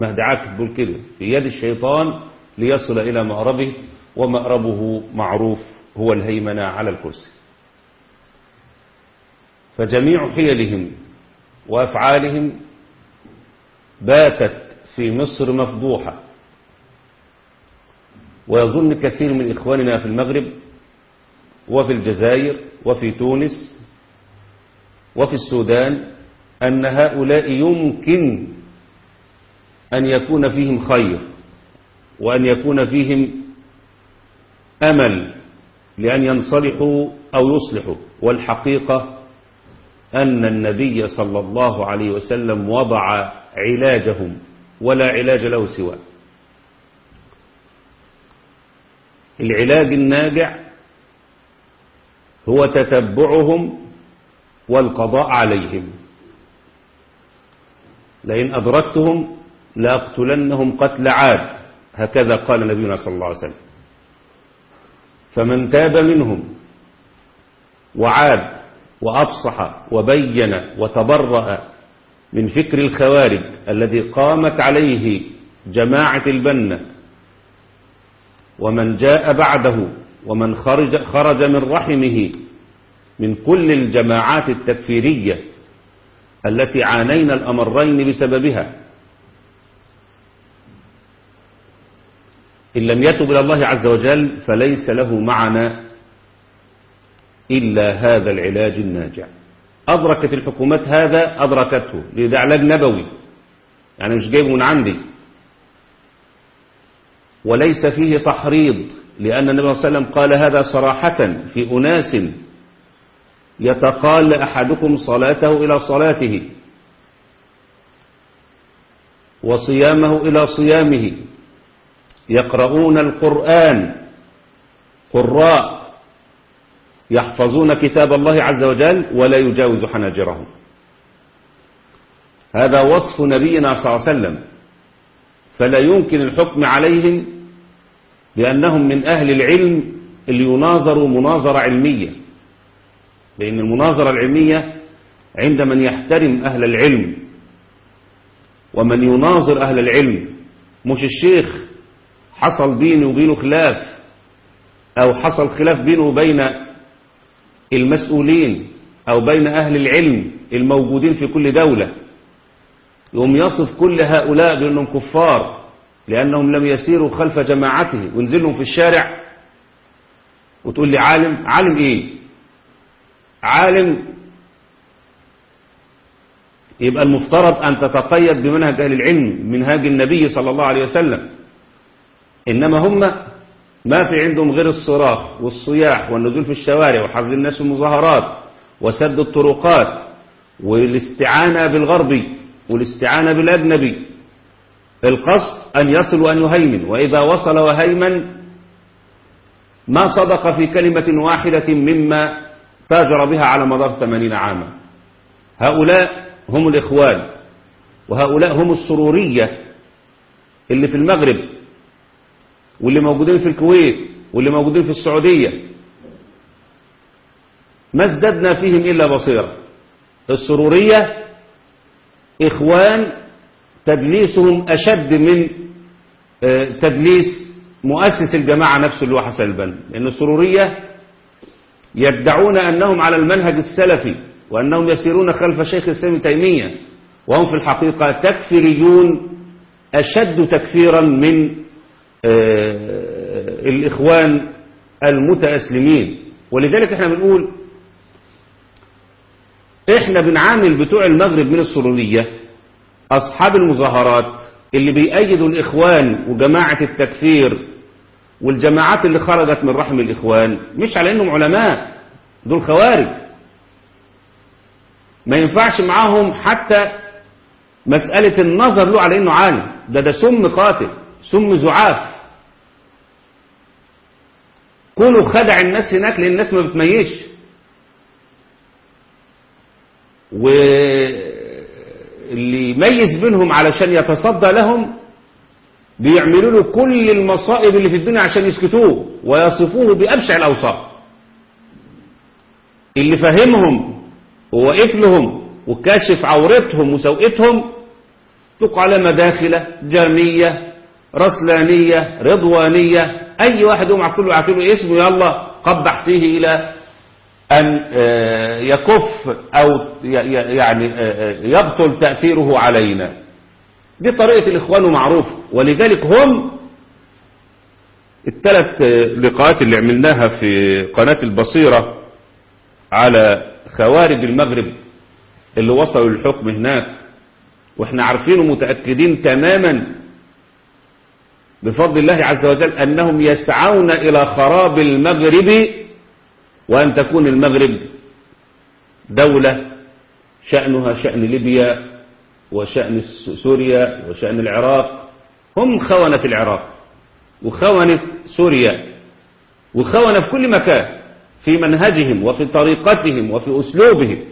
مهدي عاكف بيقول كده في يد الشيطان ليصل إلى مأربه ومأربه معروف هو الهيمنة على الكرسي فجميع حيلهم وأفعالهم باتت في مصر مفضوحة ويظن كثير من إخواننا في المغرب وفي الجزائر وفي تونس وفي السودان أن هؤلاء يمكن أن يكون فيهم خير وأن يكون فيهم أمل لأن ينصلحوا أو يصلحوا والحقيقة أن النبي صلى الله عليه وسلم وضع علاجهم ولا علاج له سواه العلاج الناجع هو تتبعهم والقضاء عليهم لئن أدركتهم لأقتلنهم قتل عاد هكذا قال نبينا صلى الله عليه وسلم فمن تاب منهم وعاد وأفصح وبين وتبرأ من فكر الخوارج الذي قامت عليه جماعة البنة ومن جاء بعده ومن خرج, خرج من رحمه من كل الجماعات التكفيرية التي عانينا الأمرين بسببها إن لم يتب إلى الله عز وجل فليس له معنى إلا هذا العلاج الناجع أدركت الحكومات هذا أدركته لذا علاج نبوي يعني مش جايبه من عندي وليس فيه تحريض لأن النبي صلى الله عليه وسلم قال هذا صراحة في أناس يتقال أحدكم صلاته إلى صلاته وصيامه إلى صيامه يقرؤون القرآن قراء يحفظون كتاب الله عز وجل ولا يجاوز حناجرهم هذا وصف نبينا صلى الله عليه وسلم فلا يمكن الحكم عليهم بأنهم من أهل العلم اللي يناظروا مناظرة علمية لأن المناظرة العلمية عند من يحترم أهل العلم ومن يناظر أهل العلم مش الشيخ حصل بينه وبينه خلاف أو حصل خلاف بينه وبين المسؤولين أو بين أهل العلم الموجودين في كل دولة يقوم يصف كل هؤلاء بأنهم كفار لأنهم لم يسيروا خلف جماعته وينزلهم في الشارع وتقول لي عالم عالم إيه عالم يبقى المفترض أن تتقيد بمنهج أهل العلم منهاج النبي صلى الله عليه وسلم إنما هم ما في عندهم غير الصراخ والصياح والنزول في الشوارع وحظ الناس في المظاهرات وسد الطرقات والاستعانة بالغربي والاستعانة بالأجنبي القصد أن يصل وأن يهيمن وإذا وصل وهيمن ما صدق في كلمة واحدة مما تاجر بها على مدار ثمانين عاما هؤلاء هم الإخوان وهؤلاء هم السرورية اللي في المغرب واللي موجودين في الكويت واللي موجودين في السعودية ما ازددنا فيهم إلا بصيرة السرورية إخوان تدليسهم أشد من تدليس مؤسس الجماعة نفسه اللي هو حسن البنا لأن السرورية يدعون أنهم على المنهج السلفي وأنهم يسيرون خلف شيخ الإسلام تيمية وهم في الحقيقة تكفيريون أشد تكفيرا من الإخوان المتأسلمين ولذلك احنا بنقول احنا بنعامل بتوع المغرب من السرورية أصحاب المظاهرات اللي بيأيدوا الإخوان وجماعة التكفير والجماعات اللي خرجت من رحم الإخوان مش على أنهم علماء دول خوارج ما ينفعش معاهم حتى مسألة النظر له على أنه عالم ده ده سم قاتل سم زعاف كونوا خدع الناس هناك لأن الناس ما بتميش واللي يميز بينهم علشان يتصدى لهم بيعملوا له كل المصائب اللي في الدنيا عشان يسكتوه ويصفوه بأبشع الأوصاف اللي فهمهم ووقف لهم وكاشف عورتهم وسوءتهم تطلق على مداخلة جامية رسلانية رضوانية أي واحد يقوم عقله يعطيله اسمه يلا قبح فيه إلى أن يكف أو يعني يبطل تأثيره علينا دي طريقة الإخوان معروفة ولذلك هم الثلاث لقاءات اللي عملناها في قناة البصيرة على خوارج المغرب اللي وصلوا للحكم هناك واحنا عارفين ومتأكدين تماما بفضل الله عز وجل أنهم يسعون إلى خراب المغرب وأن تكون المغرب دولة شأنها شأن ليبيا وشأن سوريا وشأن العراق هم خونة العراق وخونة سوريا وخونة في كل مكان في منهجهم وفي طريقتهم وفي أسلوبهم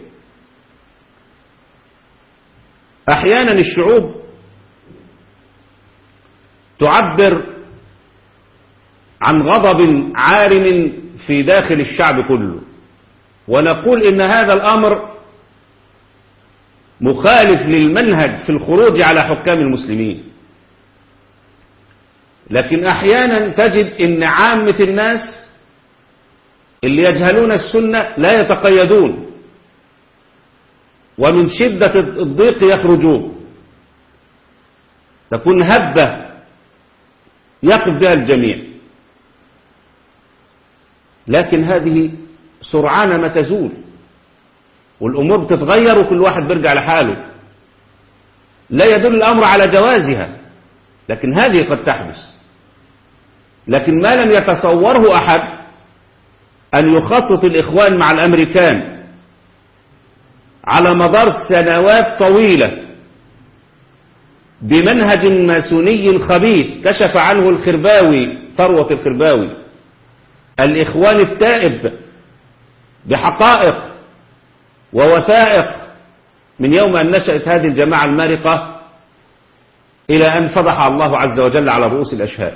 أحيانا الشعوب تعبر عن غضب عارم في داخل الشعب كله ونقول إن هذا الأمر مخالف للمنهج في الخروج على حكام المسلمين لكن أحيانا تجد إن عامة الناس اللي يجهلون السنة لا يتقيدون ومن شدة الضيق يخرجون تكون هبة يقف بها الجميع لكن هذه سرعان ما تزول والأمور بتتغير وكل واحد بيرجع لحاله لا يدل الأمر على جوازها لكن هذه قد تحدث لكن ما لم يتصوره أحد أن يخطط الإخوان مع الأمريكان على مدار سنوات طويلة بمنهج ماسوني خبيث كشف عنه الخرباوي ثروة الخرباوي الإخوان التائب بحقائق ووثائق من يوم أن نشأت هذه الجماعة المارقة إلى أن فضح الله عز وجل على رؤوس الأشهاد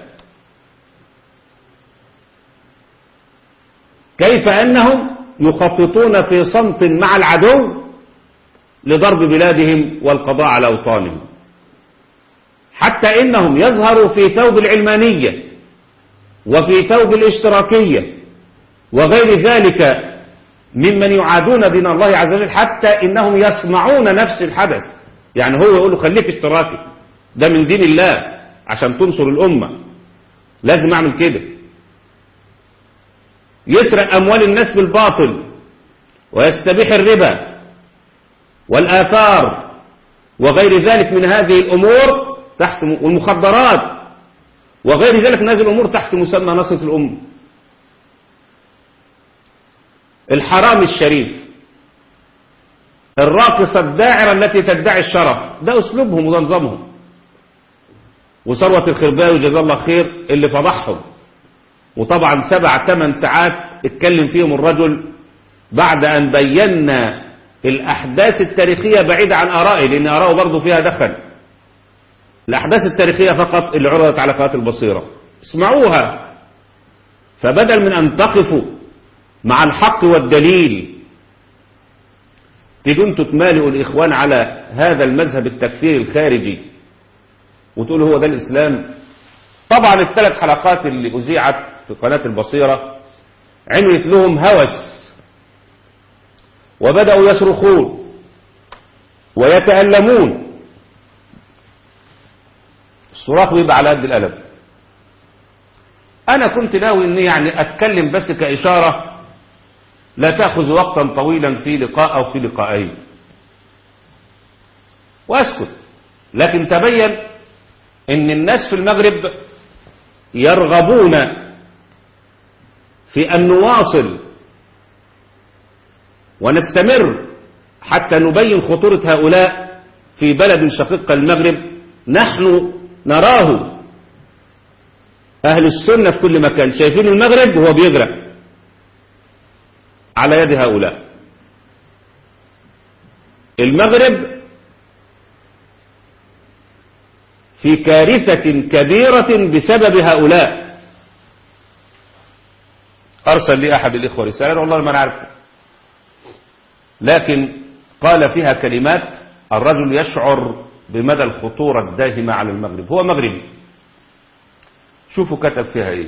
كيف أنهم يخططون في صمت مع العدو لضرب بلادهم والقضاء على أوطانهم حتى إنهم يظهروا في ثوب العلمانية وفي ثوب الاشتراكية وغير ذلك ممن يعادون دين الله عز وجل حتى إنهم يصنعون نفس الحدث يعني هو يقول له خليك اشتراكي ده من دين الله عشان تنصر الأمة لازم أعمل كده يسرق أموال الناس بالباطل ويستبيح الربا والآثار وغير ذلك من هذه الأمور تحت والمخدرات وغير ذلك من هذه الأمور تحت مسمى نصرة الأمة الحرام الشريف الراقصة الداعرة التي تدعي الشرف ده أسلوبهم وده نظامهم وثروة الخرباوي جزاه الله خير اللي فضحهم وطبعا سبع ثمان ساعات اتكلم فيهم الرجل بعد أن بينا الأحداث التاريخية بعيدة عن آرائه لأن آرائه برضه فيها دخل الأحداث التاريخية فقط اللي عرضت على قناة البصيرة اسمعوها فبدل من أن تقفوا مع الحق والدليل تجون تتمالئوا الإخوان على هذا المذهب التكفيري الخارجي وتقولوا هو ده الإسلام طبعا الثلاث حلقات اللي أذيعت في قناة البصيرة عملت لهم هوس وبدأوا يصرخون ويتألمون الصراخ بيبقى على قد الألم أنا كنت ناوي أني يعني أتكلم بس كإشارة لا تأخذ وقتا طويلا في لقاء أو في لقاءين وأسكت لكن تبين أن الناس في المغرب يرغبون في أن نواصل ونستمر حتى نبين خطورة هؤلاء في بلد شقيق المغرب نحن نراه أهل السنة في كل مكان شايفين المغرب وهو بيغرق على يد هؤلاء المغرب في كارثة كبيرة بسبب هؤلاء أرسل لي أحد الإخوة رسالة والله ما نعرفه لكن قال فيها كلمات الرجل يشعر بمدى الخطورة الداهمة على المغرب هو مغربي شوفوا كتب فيها ايه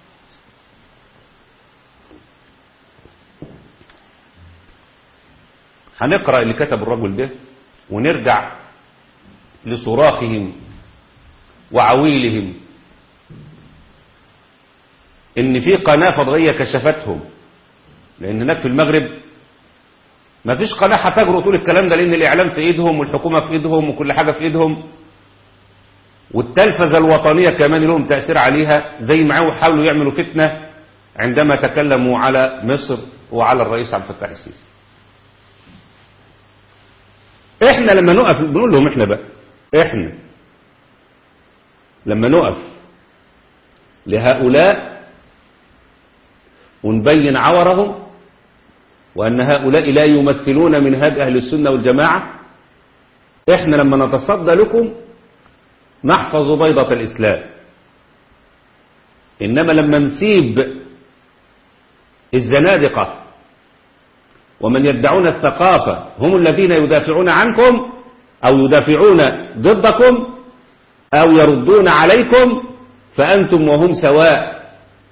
هنقرأ اللي كتب الرجل ده ونرجع لصراخهم وعويلهم ان في قناة فضائية كشفتهم لان هناك في المغرب ما فيش قناة هتجرؤ تقول الكلام ده لان الاعلام في ايدهم والحكومة في ايدهم وكل حاجة في ايدهم والتلفزة الوطنية كمان لهم تأثير عليها زي ما حاولوا يعملوا فتنة عندما تكلموا على مصر وعلى الرئيس عبد الفتاح السيسي احنا لما نقف بنقول لهم احنا بقى احنا لما نقف لهؤلاء ونبين عورهم وأن هؤلاء لا يمثلون منهاج أهل السنة والجماعة احنا لما نتصدى لكم نحفظ بيضة الإسلام إنما لما نسيب الزنادقة ومن يدعون الثقافة هم الذين يدافعون عنكم أو يدافعون ضدكم أو يردون عليكم فأنتم وهم سواء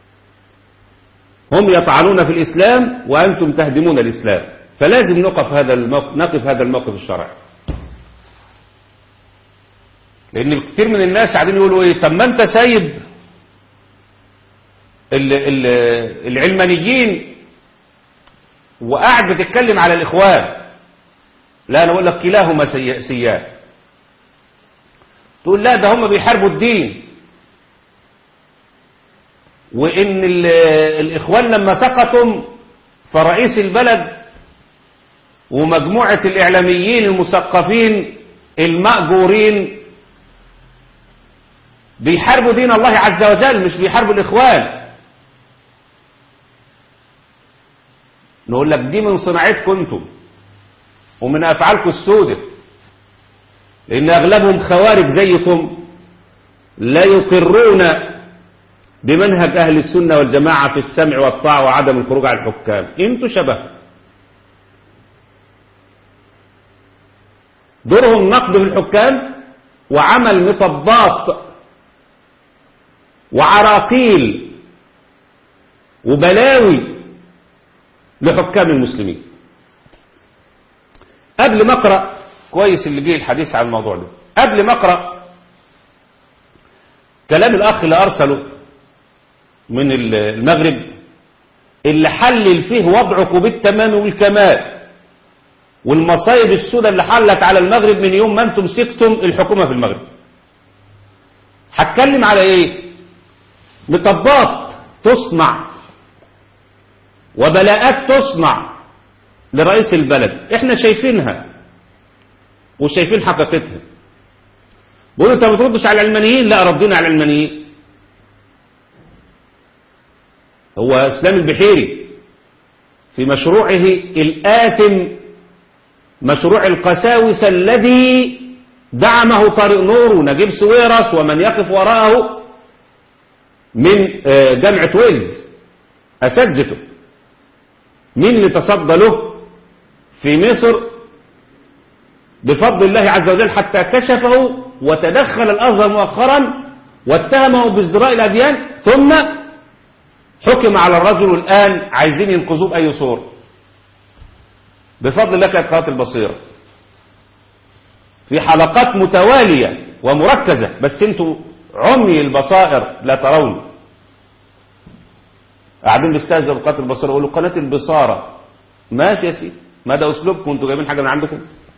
هم يطعنون في الإسلام وأنتم تهدمون الإسلام فلازم نقف هذا الموقف نقف هذا الموقف الشرعي لأن كتير من الناس قاعدين يقولوا إيه طب ما أنت سايب ال ال العلمانيين وقاعد بتتكلم على الإخوان لا أنا أقول لك كلاهما سيئان تقول لا ده هم بيحاربوا الدين وإن الإخوان لما سقطوا فرئيس البلد ومجموعة الإعلاميين المثقفين المأجورين بيحاربوا دين الله عز وجل مش بيحاربوا الإخوان نقول لك دي من صناعتكم انتم ومن أفعالكم السودة لأن أغلبهم خوارج زيكم لا يقرون بمنهج أهل السنة والجماعة في السمع والطاعة وعدم الخروج على الحكام انتوا شبه دورهم نقد في الحكام وعمل مطبات وعراقيل وبلاوي لحكام المسلمين قبل ما اقرا كويس اللي جه الحديث عن الموضوع ده قبل ما اقرا كلام الاخ اللي ارسله من المغرب اللي حلل فيه وضعكم بالتمام والكمال والمصايب السوداء اللي حلت على المغرب من يوم ما انتم سكتم الحكومة في المغرب هتكلم على ايه مطبات تصنع وبلاءات تصنع لرئيس البلد احنا شايفينها وشايفين حقيقتها بيقولوا انت ما بتردش على العلمانيين لا ردينا على العلمانيين هو اسلام البحيري في مشروعه الآثم مشروع القساوسة الذي دعمه طارق نور ونجيب سويرس ومن يقف وراءه من جامعة ويلز أساتذته مين اللي تصدى له في مصر بفضل الله عز وجل حتى كشفه وتدخل الأزهر مؤخرا واتهمه بازدراء الأديان ثم حكم على الرجل الآن عايزين ينقذوه بأي صورة بفضل الله كانت قناة البصيرة في حلقات متوالية ومركزة بس انتوا عمي البصائر لا ترون قاعدين بيستهزئوا بقناة البصيرة يقولوا قناة البصارة ماشي يا سيدي ما ده اسلوبكم انتوا جايبين حاجة من عندكم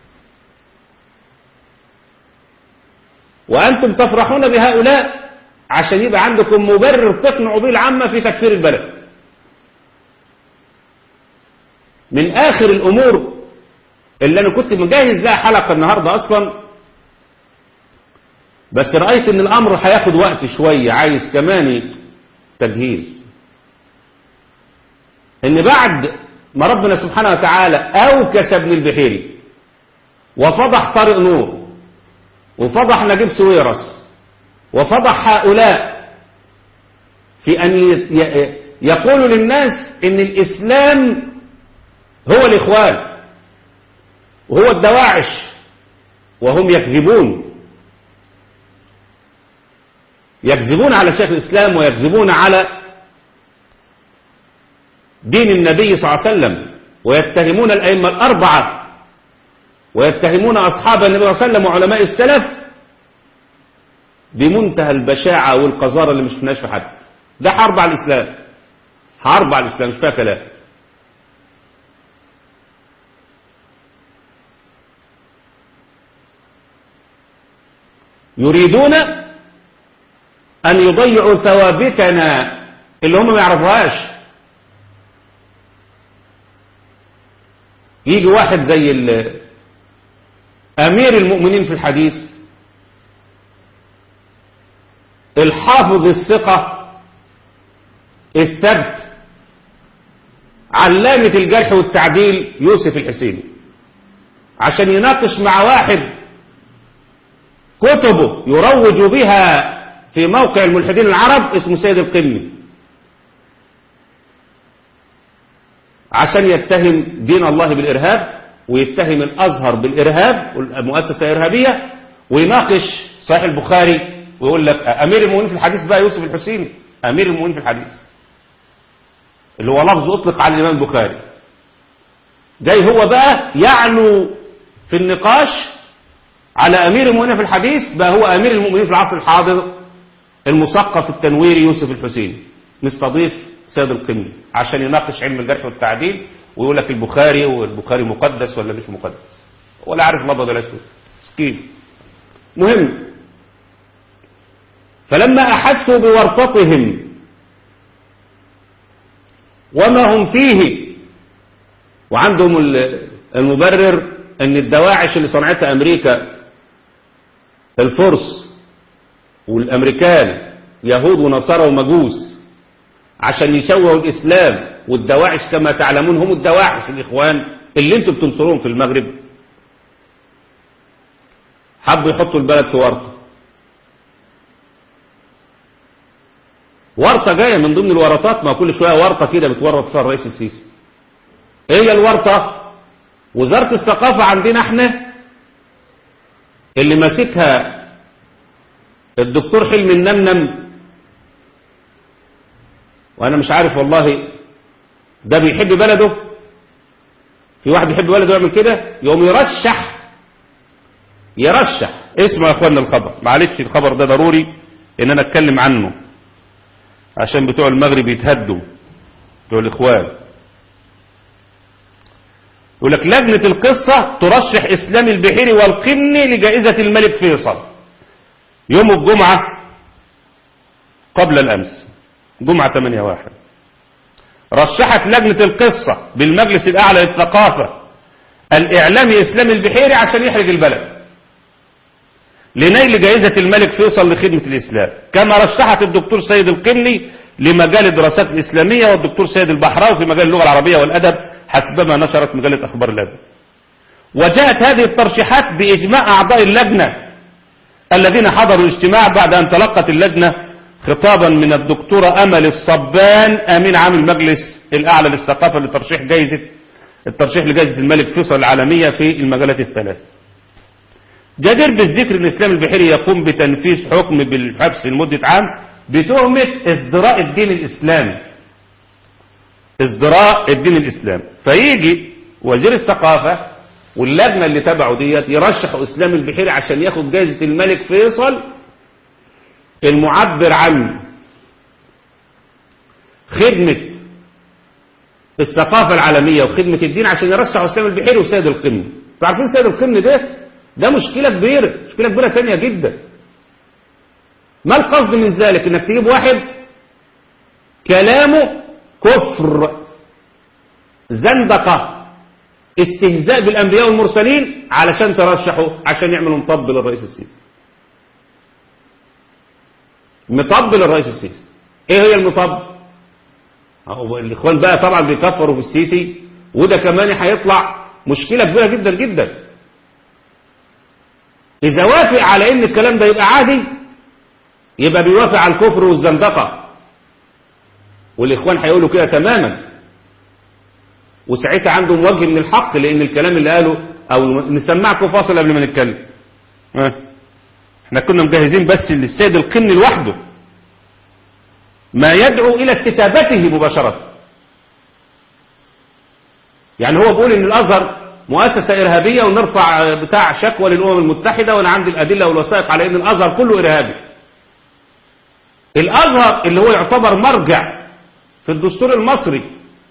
وانتم تفرحون بهؤلاء عشان يبقى عندكم مبرر تقنعوا به العامة في تكفير البلد من آخر الأمور اللي أنا كنت مجهز لها حلقة النهاردة أصلا بس رأيت أن الأمر هياخد وقت شوية عايز كمان تجهيز أن بعد ما ربنا سبحانه وتعالى أوكس ابن البحيري وفضح طارق نور وفضح نجيب سويرس وفضح هؤلاء في أن يقولوا للناس أن الإسلام هو الإخوان وهو الدواعش وهم يكذبون يكذبون على شيخ الإسلام ويكذبون على دين النبي صلى الله عليه وسلم ويتهمون الأئمة الأربعة ويتهمون أصحاب النبي صلى الله عليه وسلم وعلماء السلف بمنتهى البشاعة والقذارة اللي مش شفناش في حد ده حرب على الإسلام حرب على الإسلام مش فيها كلام يريدون أن يضيعوا ثوابتنا اللي هم ما يعرفوهاش يجي واحد زي أمير المؤمنين في الحديث الحافظ الثقة الثبت علامة الجرح والتعديل يوسف الحسيني عشان يناقش مع واحد كتبه يروج بها في موقع الملحدين العرب اسمه سيد القمي عشان يتهم دين الله بالإرهاب ويتهم الأزهر بالإرهاب والمؤسسة إرهابية ويناقش صحيح البخاري ويقول لك أمير المؤمنين في الحديث بقى يوسف الحسيني أمير المؤمنين في الحديث اللي هو لفظ أطلق على الإمام البخاري جاي هو بقى يعلو في النقاش على أمير المؤمنين في الحديث بقى هو أمير المؤمنين في العصر الحاضر المثقف التنويري يوسف الحسيني نستضيف سيد القمي عشان يناقش علم الجرح والتعديل ويقول لك البخاري والبخاري مقدس ولا مش مقدس ولا عارف الابيض ولا اسود مسكين مهم فلما احسوا بورطتهم وما هم فيه وعندهم المبرر ان الدواعش اللي صنعتها امريكا الفرس والامريكان يهود ونصارى ومجوس عشان يسووا الإسلام والدواعش كما تعلمون هم الدواعش الإخوان اللي انتم بتنصروهم في المغرب حبوا يحطوا البلد في ورطة ورطة جاية من ضمن الورطات ما كل شوية ورطة كده بتورط فيها الرئيس السيسي ايه هي الورطة وزارة الثقافة عندنا احنا اللي ماسكها الدكتور حلمي النمنم وانا مش عارف والله ده بيحب بلده في واحد بيحب بلده يعمل كده يقوم يرشح يرشح اسمع يا اخوانا الخبر معلش الخبر ده ضروري ان انا اتكلم عنه عشان بتوع المغرب يتهدوا بتوع الاخوان يقول لك لجنة القصة ترشح اسلام البحيري والقني لجائزة الملك فيصل يوم الجمعة قبل الامس جمعة 8 واحد رشحت لجنة القصة بالمجلس الأعلى للثقافة الإعلامي إسلام البحيري عشان يحرج البلد لنيل جائزة الملك فيصل لخدمة الإسلام كما رشحت الدكتور سيد القني لمجال الدراسات الإسلامية والدكتور سيد البحراوي في مجال اللغة العربية والأدب حسبما نشرت مجلة أخبار الأدب وجاءت هذه الترشيحات بإجماع أعضاء اللجنة الذين حضروا الاجتماع بعد أن تلقت اللجنة خطابا من الدكتورة أمل الصبان أمين عام المجلس الأعلى للثقافة لترشيح جائزة الترشيح لجائزة الملك فيصل العالمية في المجالات الثلاث جدير بالذكر ان الإسلام البحيري يقوم بتنفيذ حكم بالحبس لمدة عام بتهمة ازدراء الدين الإسلامي ازدراء الدين الإسلامي فيجي وزير الثقافة واللجنة اللي تبعه ديت يرشح إسلام البحيري عشان ياخد جائزة الملك فيصل المعبر عن خدمة الثقافة العالمية وخدمة الدين عشان يرشح اسلام البحيري وسيد القمة عارفين سيد القمة ده ده مشكلة كبيرة مشكلة كبيرة تانية جدا ما القصد من ذلك انك تجيب واحد كلامه كفر زندقة استهزاء بالانبياء والمرسلين علشان ترشحه عشان يعملوا مطب للرئيس السيسي مطب للرئيس السيسي ايه هي المطب هو الاخوان بقى طبعا بيكفروا في السيسي وده كمان هيطلع مشكلة كبيرة جدا جدا اذا وافق على ان الكلام ده يبقى عادي يبقى بيوافق على الكفر والزندقة والاخوان هيقولوا كده تماما وساعتها عندهم وجه من الحق لان الكلام اللي قاله او نسمعكم فاصل قبل ما نتكلم ها احنا كنا مجهزين بس للسيد القني لوحده ما يدعو إلى استتابته مباشرة يعني هو بيقول ان الازهر مؤسسة ارهابية ونرفع بتاع شكوى للامم المتحدة وانا عندي الادلة والوثائق على ان الازهر كله ارهابي الازهر اللي هو يعتبر مرجع في الدستور المصري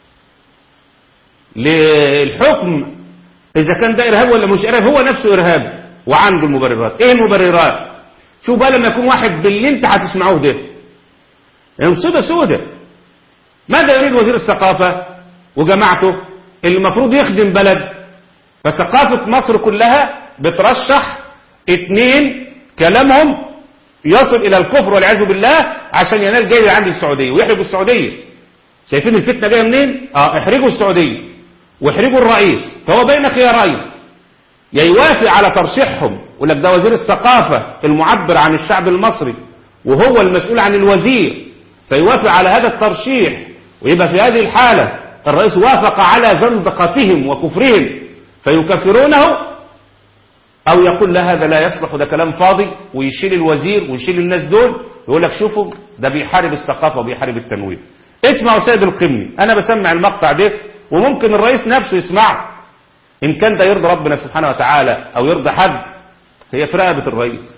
للحكم اذا كان ده ارهاب ولا مش ارهاب هو نفسه ارهابي وعنده المبررات ايه المبررات شوف بقى لما يكون واحد باللي انت هتسمعوه ده يعني مصيبة سودة ماذا يريد وزير الثقافة وجماعته اللي المفروض يخدم بلد فثقافة مصر كلها بترشح اتنين كلامهم يصل الى الكفر والعياذ بالله عشان ينال جاي عند السعودية ويحرجوا السعودية شايفين الفتنة جاية منين اه احرجوا السعودية واحرجوا الرئيس فهو بين خيارين يا يوافق على ترشيحهم يقول لك ده وزير الثقافة المعبر عن الشعب المصري وهو المسؤول عن الوزير فيوافق على هذا الترشيح ويبقى في هذه الحالة الرئيس وافق على زندقتهم وكفرهم فيكفرونه أو يقول لا هذا لا يصلح ده كلام فاضي ويشيل الوزير ويشيل الناس دول يقول لك شوفوا ده بيحارب الثقافة وبيحارب التنوير اسمعوا سيد القمني أنا بسمع المقطع ده وممكن الرئيس نفسه يسمعه إن كان ده يرضي ربنا سبحانه وتعالى أو يرضي حد هي في رقبة الرئيس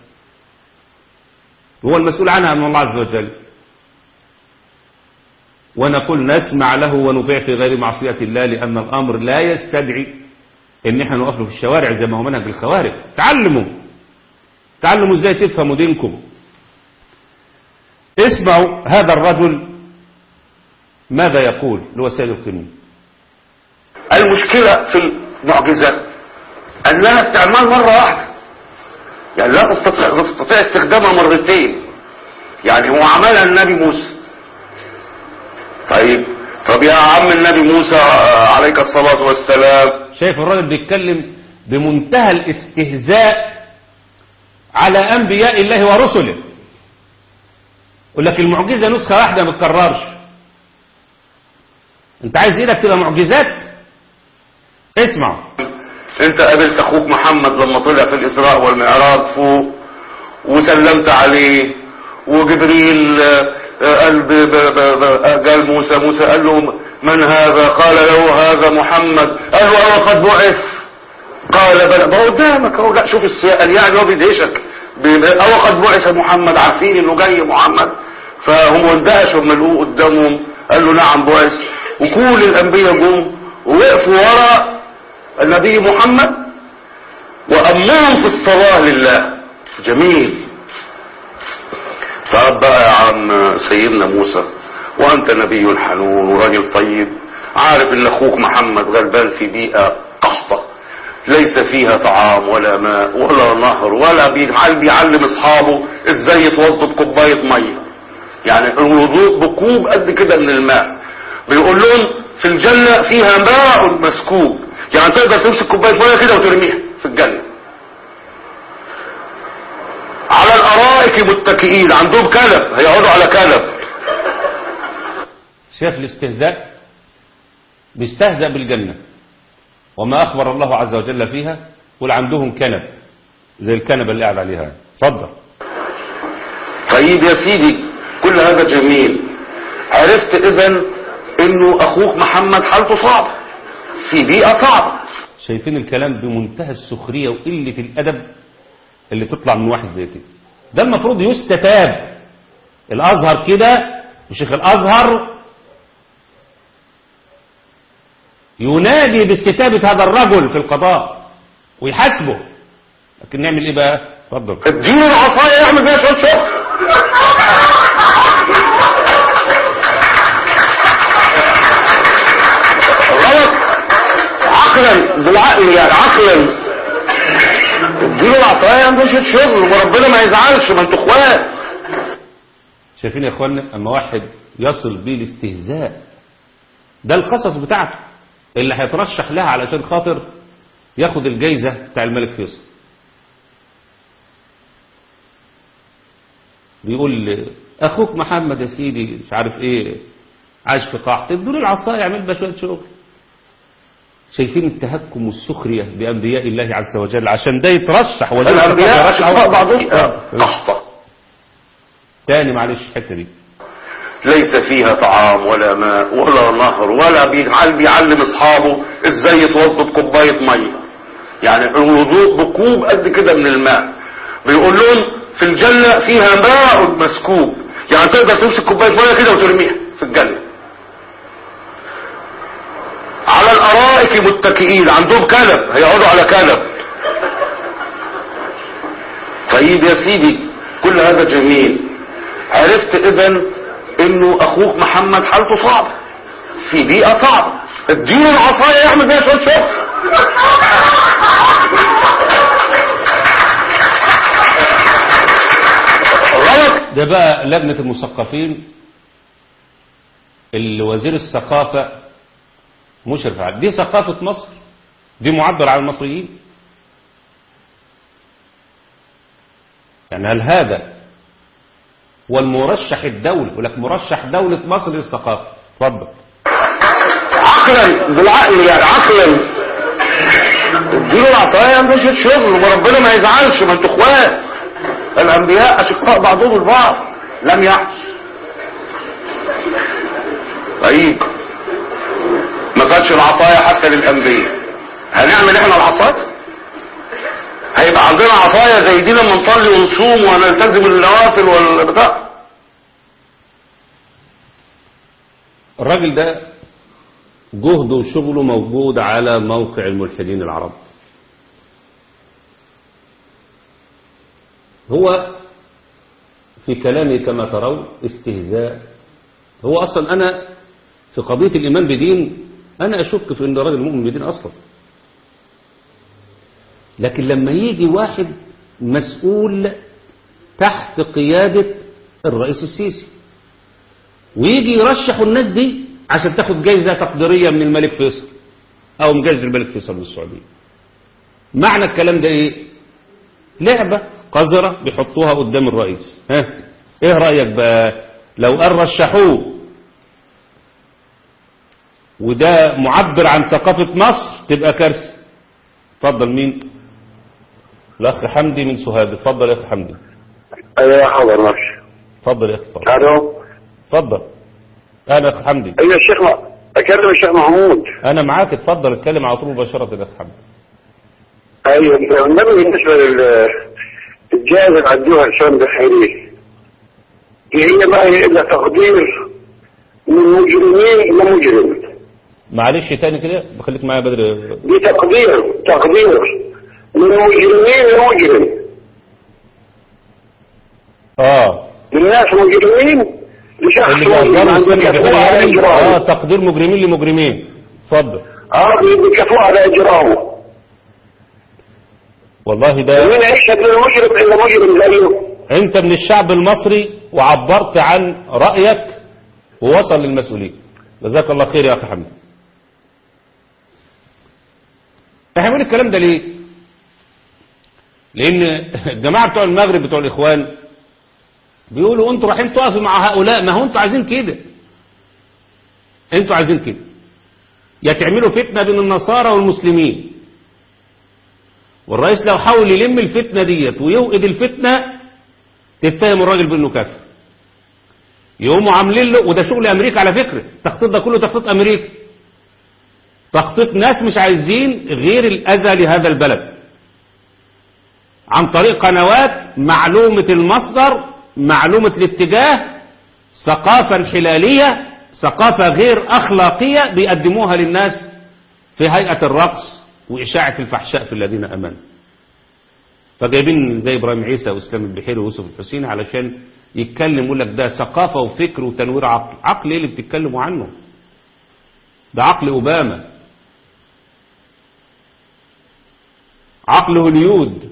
هو المسؤول عنها من الله عز وجل ونقول نسمع له ونطيع في غير معصية الله لأن الأمر لا يستدعي ان احنا نقف له في الشوارع زي ما هو منهج الخوارج تعلموا تعلموا ازاي تفهموا دينكم اسمعوا هذا الرجل ماذا يقول اللي هو سيد القنون المشكلة في المعجزات أنها استعمال مرة واحدة يعني لا تستطيع, تستطيع استخدامها مرتين يعني هو عملها النبي موسى طيب طب يا عم النبي موسى عليك الصلاة والسلام شايف الراجل بيتكلم بمنتهى الاستهزاء على أنبياء الله ورسله يقول لك المعجزة نسخة واحدة ما تكررش انت عايز ايدك تبقى معجزات اسمعوا انت قابلت اخوك محمد لما طلع في الاسراء والمعراج فوق وسلمت عليه وجبريل قال ب- ب- ب- قال موسى موسى قال له من هذا قال له هذا محمد قال له أو قد بعث قال بلى ما قدامك اهو لا شوف السياق يعني هو بيدهشك ب- أو قد بعث محمد عارفين انه جاي محمد فهم اندهشوا لما لقوه قدامهم قال له نعم بعث وكل الانبياء جم ووقفوا ورا النبي محمد وأمرهم في الصلاة لله جميل طب بقى يا عم سيدنا موسى وانت نبي حنون وراجل طيب عارف ان اخوك محمد غلبان في بيئة قحطة ليس فيها طعام ولا ماء ولا نهر ولا بيعلم, بيعلم اصحابه ازاي يتوضوا بكوباية مية يعني الوضوء بكوب قد كده من الماء بيقول لهم في الجنة فيها ماء مسكوب يعني تقدر تمسك كوباية مية كده وترميها في الجنة على الارائك متكئين عندهم كنب هيقعدوا على كنب شايف الاستهزاء بيستهزأ بالجنة وما أخبر الله عز وجل فيها قل عندهم كنب زي الكنبة اللي قاعد عليها اتفضل طيب يا سيدي كل هذا جميل عرفت اذا انه اخوك محمد حالته صعبة في بيئة صعبة شايفين الكلام بمنتهى السخرية وقلة الأدب اللي تطلع من واحد زي كده ده المفروض يستتاب الأزهر كده وشيخ الأزهر ينادي باستتابة هذا الرجل في القضاء ويحاسبه لكن نعمل ايه بقى اتفضل اديله العصاية يعمل بيها شوية شغل غلط عقلا بالعقل يعني عقلا اديله العصاية يعمل بيها شوية شغل وربنا ما يزعلش ما انتوا اخوات شايفين يا اخوانا اما واحد يصل بيه الاستهزاء ده القصص بتاعته اللي هيترشح لها علشان خاطر ياخد الجايزة بتاع الملك فيصل بيقول اخوك محمد يا سيدي مش عارف ايه عايش في قاحط ادوا له العصايه يعمل بها شويه شغل شايفين التهكم والسخرية بأنبياء الله عز وجل عشان ده يترشح وزير الأنبياء الثقافة أشقاء يرشح بعضهم آه. قحطة تاني معلش الحتة دي ليس فيها طعام ولا ماء ولا نهر ولا بيعل- بيعلم اصحابه ازاي يتوضوا بكوبايه ميه يعني الوضوء بكوب قد كده من الماء بيقول لهم في الجنه فيها ماء مسكوب يعني تقدر تمسك كوبايه ميه كده وترميها في الجنه على الارائك متكئين عندهم كنب هيقعدوا على كنب طيب يا سيدي كل هذا جميل عرفت اذا انه اخوك محمد حالته صعبة في بيئة صعبة اديله العصاية يعمل بيها شوية شغل غلط ده بقى لجنة المثقفين اللي وزير الثقافة مشرف على دي ثقافة مصر دي معبر عن المصريين يعني هل هذا والمرشح الدولي يقول لك مرشح دولة مصر للثقافة اتفضل عقلا بالعقل يعني عقلا اديله العصاية يعمل بيها شوية شغل وربنا ما يزعلش ما انتوا اخوات الانبياء اشقاء بعضهم البعض لم يحدث طيب ما فاتش العصاية حتى للانبياء هنعمل احنا العصاية هيبقى عندنا عصاية زي دي لما نصلي ونصوم ونلتزم النوافل والبتاع الراجل ده جهده وشغله موجود على موقع الملحدين العرب هو في كلامه كما ترون استهزاء هو أصلا أنا في قضية الإيمان بدين أنا أشك في أن الراجل مؤمن بدين أصلا لكن لما يجي واحد مسؤول تحت قيادة الرئيس السيسي ويجي يرشحوا الناس دي عشان تاخد جايزة تقديرية من الملك فيصل أو من جايزة الملك فيصل من السعودية معنى الكلام ده إيه لعبة قذرة بيحطوها قدام الرئيس ها إيه رأيك بقى لو قال رشحوه وده معبر عن ثقافة مصر تبقى كارثة اتفضل مين الأخ حمدي من سوهاج اتفضل يا أخ حمدي ايوه حاضر ماشي اتفضل يا أخ اتفضل الو اتفضل أنا أخ حمدي ايوه الشيخ م- اكلم الشيخ محمود أنا معاك اتفضل اتكلم على طول مباشرة يا أخ حمدي ايوه النبي بالنسبه لل الجائزه اللي عدوها الشام الخيريه دي هي ما هي الا تقدير من مجرمين لمجرم معلش تاني كده بخليك معايا بدري دي تقدير تقدير من مجرمين لمجرم اه من ناس مجرمين لشخص اللي بيقدروا مجرم السنة بيكافئوه بحاجة على يعني اه اجرامه تقدير مجرمين لمجرمين اتفضل اه بيكافئوه على اجرامه والله ده ومين يشهد للمجرم الا مجرم زيه انت من الشعب المصري وعبرت عن رأيك ووصل للمسؤولين جزاك الله خير يا اخي حمد احنا بنقول الكلام ده ليه لان الجماعه بتوع المغرب بتوع الاخوان بيقولوا انتوا رايحين تقفوا مع هؤلاء ما هو انتوا عايزين كده انتوا عايزين كده يا تعملوا فتنه بين النصارى والمسلمين والرئيس لو حاول يلم الفتنه ديت ويوقد الفتنه تتهم الراجل بانه كافر يقوموا عاملين له وده شغل امريكا على فكره التخطيط ده كله تخطيط امريكا تخطيط ناس مش عايزين غير الاذى لهذا البلد عن طريق قنوات معلومه المصدر معلومه الاتجاه ثقافه انحلاليه ثقافه غير اخلاقيه بيقدموها للناس في هيئه الرقص واشاعه الفحشاء في الذين امنوا فجايبين زي ابراهيم عيسى واسلام البحيري ويوسف الحسيني علشان يتكلم يقول لك ده ثقافه وفكر وتنوير عقل عقل ايه اللي بتتكلموا عنه ده عقل اوباما عقل هوليود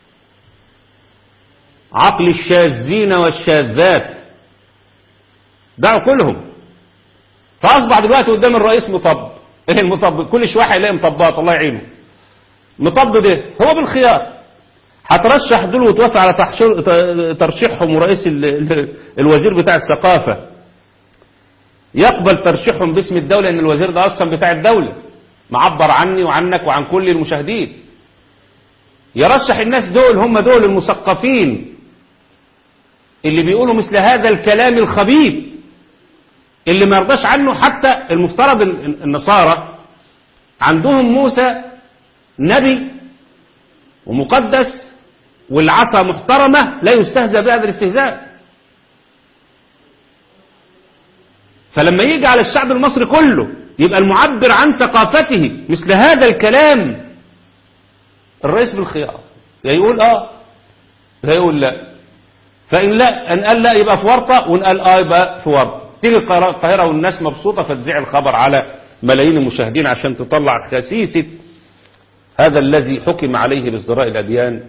عقل الشاذين والشاذات ده عقولهم فاصبح دلوقتي قدام الرئيس مطب ايه المطب كل شويه هيلاقي مطبات الله يعينه مطب ده هو بالخيار هترشح دول وتوافق على تحشر ترشيحهم ورئيس ال- ال- الوزير بتاع الثقافة يقبل ترشيحهم باسم الدولة ان الوزير ده اصلا بتاع الدولة معبر عني وعنك وعن كل المشاهدين يرشح الناس دول هم دول المثقفين اللي بيقولوا مثل هذا الكلام الخبيث اللي ما يرضاش عنه حتى المفترض ال- النصارى عندهم موسى نبي ومقدس والعصا محترمة لا يستهزأ بهذا الاستهزاء فلما يجي على الشعب المصري كله يبقى المعبر عن ثقافته مثل هذا الكلام الرئيس بالخيار يا يقول اه يا يقول لا فإن لا أن قال لا يبقى في ورطة وإن قال اه يبقى في ورطة تيجي القاهرة القاهرة والناس مبسوطة فتذيع الخبر على ملايين المشاهدين عشان تطلع خسيسة هذا الذي حكم عليه بازدراء الأديان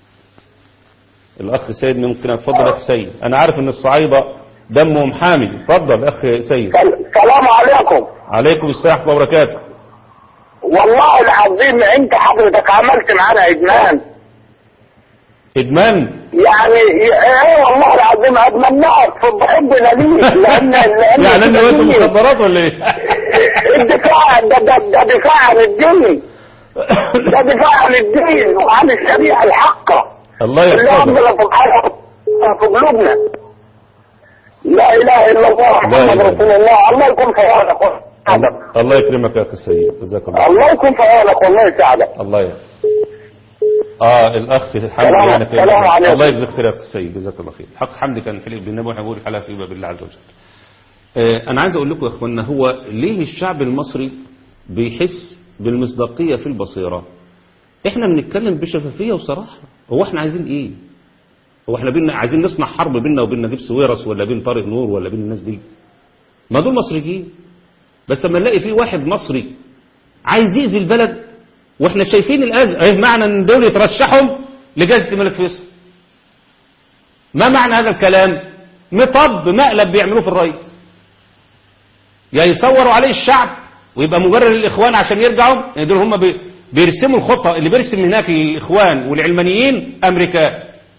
الأخ سيد ممكن أتفضل يا أخ سيد أنا عارف أن الصعايدة دمهم حامي اتفضل أخ سيد السلام عليكم عليكم السلام ورحمة الله وبركاته والله العظيم انت حضرتك عملت معانا ادمان إدمان يعني ايه والله العظيم اتمناك في حبنا ليك لان لان يعني أنا وأنت الدين- مخدرات ولا إيه؟ الدفاع ده, ده, ده دفاع عن الدين ده دفاع عن الدين وعن الشريعه الحقه الله اللي يحفظك ربنا سبحانه في قلوبنا لا اله الا الله لا محمد إله. رسول الله الله يكون في عونك ويساعدك الله يكرمك يا أخي السيد جزاك الله الله يكون في عونك والله يساعدك الله يا اه الاخ حمدي سلام- يعني كان سلام عليكم. الله يجزيك خير يا اخي السيد جزاك الله خير حق حمدي كان حلف بالنبي واحنا بنقول الحلقه في باب الله عز وجل آه انا عايز اقول لكم يا اخوانا هو ليه الشعب المصري بيحس بالمصداقيه في البصيره احنا بنتكلم بشفافيه وصراحه هو احنا عايزين ايه هو احنا بينا عايزين نصنع حرب بيننا وبين نجيب سويرس ولا بين طارق نور ولا بين الناس دي ما دول مصريين بس لما نلاقي في واحد مصري عايز يأذي البلد واحنا شايفين الأذى ايه معنى ان دول يترشحوا لجائزة الملك فيصل ما معنى هذا الكلام مطب مقلب بيعملوه في الرئيس يا يصوروا عليه الشعب ويبقى مبرر للاخوان عشان يرجعوا يعني دول هم بي- بيرسموا الخطة اللي بيرسم هناك الاخوان والعلمانيين امريكان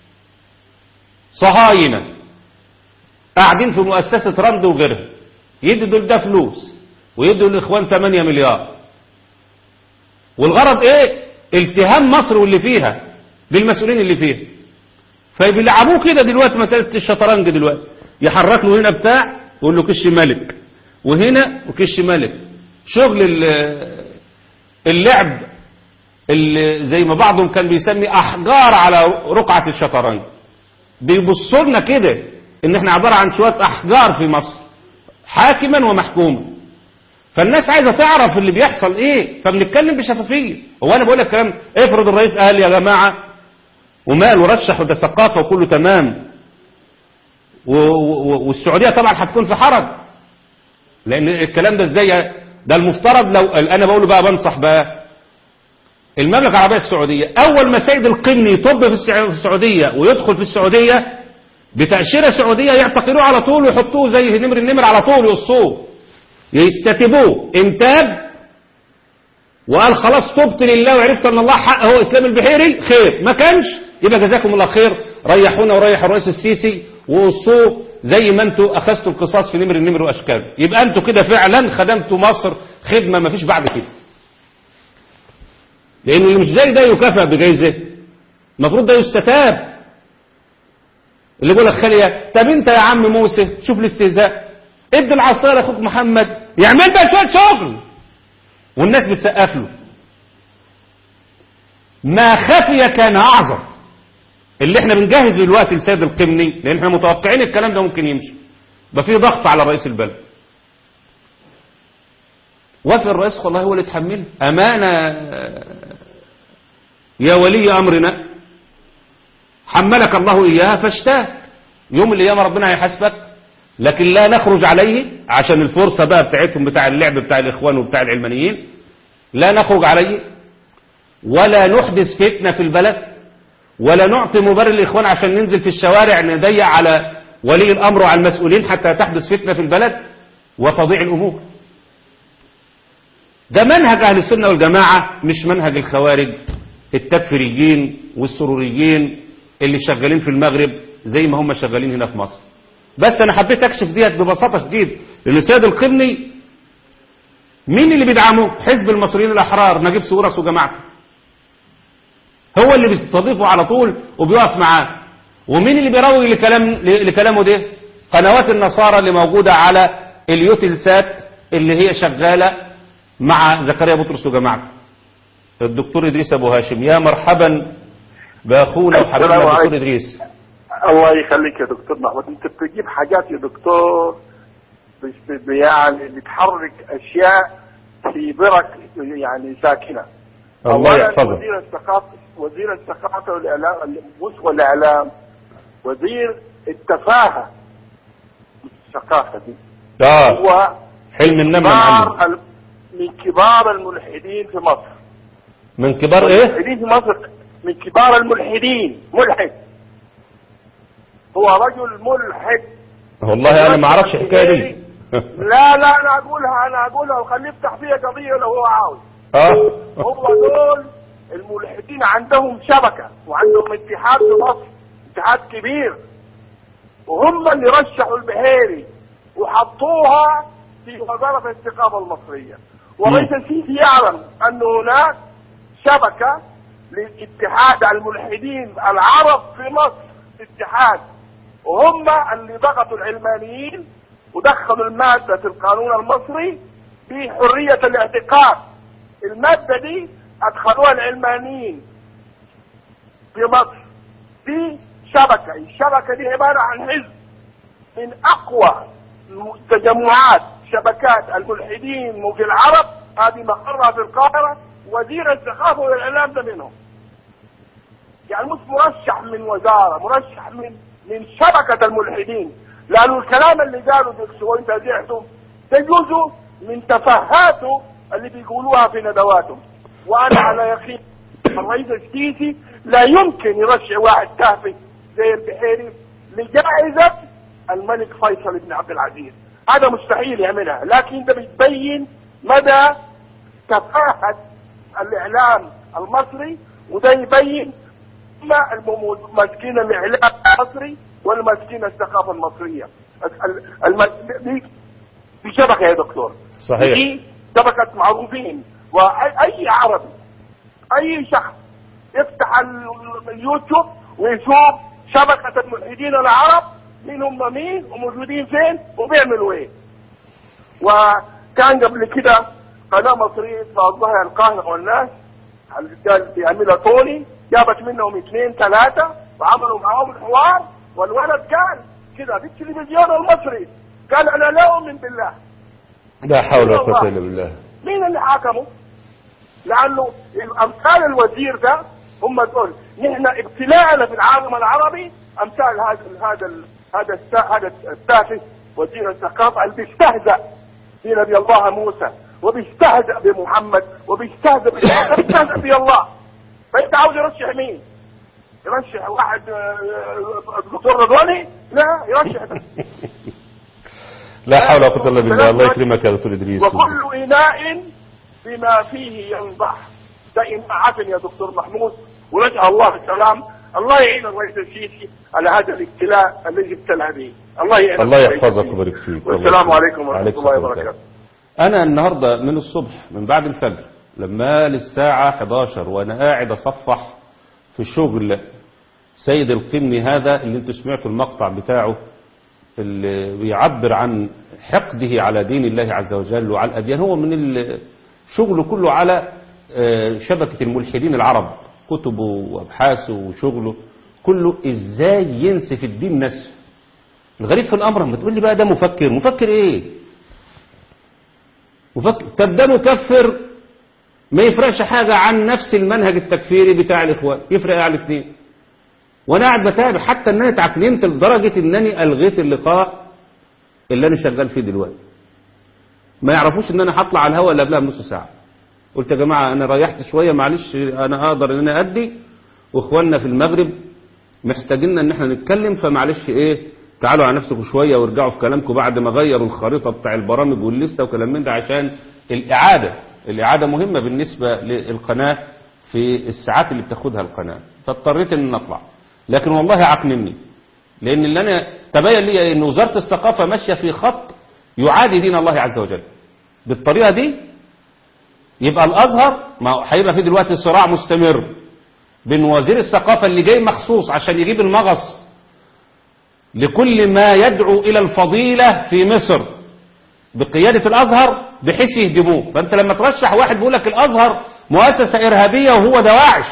صهاينة قاعدين في مؤسسة رند وغيرها يدوا دول ده فلوس ويدوا الاخوان 8 مليار والغرض ايه التهام مصر واللي فيها بالمسؤولين اللي فيها فبيلعبوه كده دلوقتي مسألة الشطرنج دلوقتي يحرك له هنا بتاع ويقول له كش ملك وهنا وكش ملك شغل ال- اللعب اللي زي ما بعضهم كان بيسمي احجار على رقعة الشطرنج بيبصوا لنا كده ان احنا عبارة عن شوية احجار في مصر حاكما ومحكوما فالناس عايزة تعرف اللي بيحصل ايه فبنتكلم بشفافية هو انا بقول لك كلام افرض الرئيس قال يا جماعة ومال ورشح وده ثقافة وكله تمام و- و- والسعودية طبعا هتكون في حرج لان الكلام ده ازاي ده المفترض لو انا بقوله بقى بنصح بقى المملكة العربية السعودية اول ما سيد القمني يطب في السع- في السعودية ويدخل في السعودية بتأشيرة سعودية يعتقلوه على طول ويحطوه زي نمر النمر على طول يقصوه يستتبوه انتاب وقال خلاص تبت لله وعرفت ان الله حق هو اسلام البحيري خير ما كانش يبقى جزاكم الله خير ريحونا وريح الرئيس السيسي وقصوه زي ما انتوا اخذتوا القصاص في نمر النمر واشكال يبقى انتوا كده فعلا خدمتوا مصر خدمه ما فيش بعد كده لانه اللي مش زي ده يكافئ بجايزه المفروض ده يستتاب اللي يقول لك خالية طب انت يا عم موسى شوف الاستهزاء ادي العصايه لاخوك محمد يعمل بقى شويه شغل والناس بتسقف له ما خفي كان اعظم اللي احنا بنجهز دلوقتي لسيد القمني لان احنا متوقعين الكلام ده ممكن يمشي يبقى في ضغط على رئيس البلد وافق الرئيس والله هو اللي يتحمله امانه يا ولي امرنا حملك الله إياها فاشتاك يوم القيامة ربنا هيحاسبك لكن لا نخرج عليه عشان الفرصة بقى بتاعتهم بتاع اللعب بتاع الإخوان وبتاع العلمانيين لا نخرج عليه ولا نحدث فتنة في البلد ولا نعطي مبرر الإخوان عشان ننزل في الشوارع نضيق على ولي الأمر وعلى المسؤولين حتى تحدث فتنة في البلد وتضيع الأمور ده منهج أهل السنة والجماعة مش منهج الخوارج التكفيريين والسروريين اللي شغالين في المغرب زي ما هم شغالين هنا في مصر بس انا حبيت اكشف ديت ببساطة شديد لان السيد القرني مين اللي بيدعمه حزب المصريين الأحرار نجيب سورس وجماعته هو اللي بيستضيفه على طول وبيقف معاه ومين اللي بيروج لكلام لكلامه ده قنوات النصارى اللي موجودة على اليوتلسات اللي هي شغالة مع زكريا بطرس وجماعته الدكتور إدريس أبو هاشم يا مرحبا بأخونا وحبيبنا السلام الدكتور عليكم. إدريس الله يخليك يا دكتور محمود انت بتجيب حاجات يا دكتور بس- ب- يعني بتحرك اشياء في برك يعني ساكنه الله أولاً يحفظك وزير الثقافه وزير الثقافه والاعلام بص والاعلام وزير التفاهه الثقافه دي آه هو حلم النمل عنه كبار ال- من كبار الملحدين في مصر من كبار إيه الملحدين في مصر من كبار الملحدين ملحد هو رجل ملحد والله أنا ما أعرفش الحكاية دي لا لا انا اقولها انا اقولها وخليه يفتح فيها قضيه لو هو عاوز آه هو دول الملحدين عندهم شبكه وعندهم اتحاد في مصر اتحاد كبير وهم اللي رشحوا البحيري وحطوها في وزاره الثقافه المصريه ورئيس السيسي يعلم ان هناك شبكه لاتحاد الملحدين العرب في مصر اتحاد وهم اللي ضغطوا العلمانيين ودخلوا المادة في القانون المصري بحرية الاعتقاد المادة دي أدخلوها العلمانيين في مصر دي شبكة الشبكة دي عبارة عن حزب من أقوى تجمعات شبكات الملحدين في العرب هذه مقرها في القاهرة وزير الثقافة والإعلام ده منهم يعني مش مرشح من وزارة مرشح من من شبكة الملحدين لأنه الكلام اللي قاله دكتور وانت زعته ده جزء من تفهاته اللي بيقولوها في ندواتهم وأنا على يقين الرئيس السيسي لا يمكن يرشح واحد تافه زي البحيري لجائزة الملك فيصل بن عبد العزيز هذا مستحيل يعملها لكن ده بتبين مدى كفاءة الإعلام المصري وده يبين ما المسكين الإعلام المصري والمسكين الثقافة المصرية ال- الم... دي دي شبكة يا دكتور صحيح. دي شبكة معروفين وأي عربي أي شخص يفتح ال- اليوتيوب ويشوف شبكة الملحدين العرب مين هم مين وموجودين فين وبيعملوا ايه وكان قبل كده قناة مصرية اسمها الظاهر القاهرة والناس الرجال بيعملها طولي جابت منهم اثنين ثلاثة وعملوا معاهم الحوار والولد قال كده في التلفزيون المصري قال انا لا اؤمن بالله لا حول ولا قوة إلا بالله مين اللي حكمه؟ لانه امثال الوزير ده هم دول نحن ابتلاءنا في العالم العربي امثال هذا هذا ال- هذا السا- هذا التافه وزير الثقافه اللي بيستهزأ بنبي الله موسى وبيستهزأ بمحمد وبيستهزأ ب- بيستهزأ بالله فانت عاوز يرشح مين؟ يرشح واحد آه، آه، دكتور رضواني؟ لا يرشح لا حول ولا قوة إلا بالله الله يكرمك يا دكتور إدريس وكل إناء بما فيه ينضح ده إناء عفن يا دكتور محمود ونسأل الله السلام الله يعين الرئيس السيسي على هذا الابتلاء الذي ابتلى به الله يعين الله الرئيس يحفظك السيسي. ويبارك فيك والسلام عليكم ورحمة عليكم الله السلام. وبركاته أنا النهاردة من الصبح من بعد الفجر لما للساعة 11 وأنا قاعد أصفح في شغل سيد القمني هذا اللي انتوا سمعتوا المقطع بتاعه اللي بيعبر عن حقده على دين الله عز وجل وعلى الأديان هو من ال- شغله كله على آه، شبكة الملحدين العرب كتبه وأبحاثه وشغله كله إزاي ينسف الدين نسف الغريب في الأمر لما تقول لي بقى ده مفكر مفكر إيه مفكر طب ده مكفر ما يفرقش حاجة عن نفس المنهج التكفيري بتاع الإخوان يفرق إيه على الاثنين وانا قاعد بتابع حتى ان انا اتعكننت لدرجه انني الغيت اللقاء اللي انا شغال فيه دلوقتي ما يعرفوش ان انا هطلع على الهواء الا قبلها بنص ساعه قلت يا جماعه انا ريحت شويه معلش انا اقدر ان انا ادي واخواننا في المغرب محتاجين ان احنا نتكلم فمعلش ايه تعالوا على نفسكم شويه وارجعوا في كلامكم بعد ما غيروا الخريطه بتاع البرامج والليسته وكلام من ده عشان الاعاده الاعاده مهمه بالنسبه للقناه في الساعات اللي بتاخدها القناه فاضطريت ان نطلع لكن والله عقنني لان اللي انا تبين لي ان وزاره الثقافه ماشيه في خط يعادي دين الله عز وجل بالطريقه دي يبقى الازهر ما هو هيبقى في دلوقتي صراع مستمر بين وزير الثقافة اللي جاي مخصوص عشان يجيب المغص لكل ما يدعو إلى الفضيلة في مصر بقيادة الأزهر بحيث يهدموه فأنت لما ترشح واحد بيقول لك الأزهر مؤسسة إرهابية وهو دواعش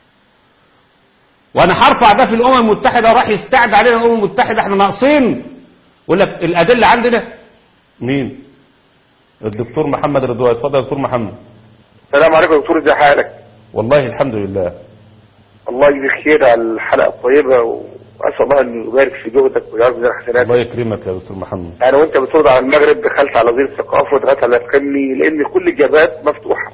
وأنا هرفع ده في الأمم المتحدة راح يستعد علينا الأمم المتحدة احنا ناقصين يقول لك الأدلة عندنا مين؟ الدكتور محمد رضوان اتفضل يا دكتور محمد السلام عليكم يا دكتور ازي حالك والله الحمد لله الله يجزيك خير على الحلقه الطيبه واسال الله ان يبارك في جهدك ويجعل من حسناتك الله يكرمك يا دكتور محمد انا وانت بترد على المغرب دخلت على وزير الثقافه ودخلت على الفني لان كل الاجابات مفتوحه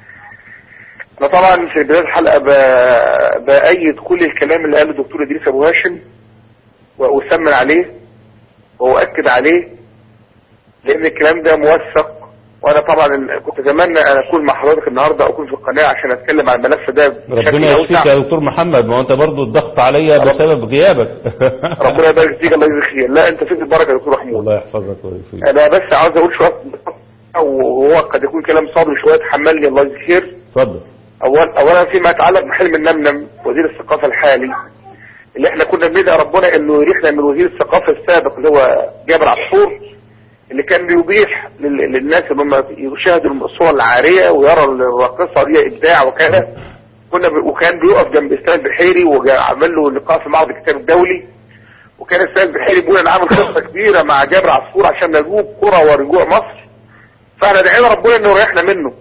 انا طبعا في بدايه الحلقه ب- بايد كل الكلام اللي قاله الدكتور ادريس ابو هاشم واثمن عليه واؤكد عليه لان الكلام ده موثق وانا طبعا كنت اتمنى ان اكون مع حضرتك النهارده او اكون في القناه عشان اتكلم عن الملف ده بشكل ربنا يشفيك اوسع يا دكتور محمد ما هو انت برضو الضغط عليا بسبب غيابك ربنا يبارك فيك الله يجزيك خير لا انت فيك البركه يا دكتور محمود الله يحفظك ويفيك انا بس عاوز اقول شويه وهو قد يكون كلام صادم شويه تحملني الله يجزيك خير اتفضل أول اولا فيما يتعلق بحلم النمنم وزير الثقافه الحالي اللي احنا كنا بندعي ربنا انه يريحنا من وزير الثقافه السابق اللي هو جابر عصفور اللي كان بيبيح لل- للناس اللي هم يشاهدوا الصور العاريه ويروا الراقصه دي ابداع وكذا كنا ب... وكان بيقف جنب اسلام البحيري وعمل له لقاء في معرض الكتاب الدولي وكان اسلام البحيري بيقول انا عامل خطه كبيره مع جابر عصفور عشان نجوب قرى ورجوع مصر فاحنا دعينا ربنا انه يريحنا منه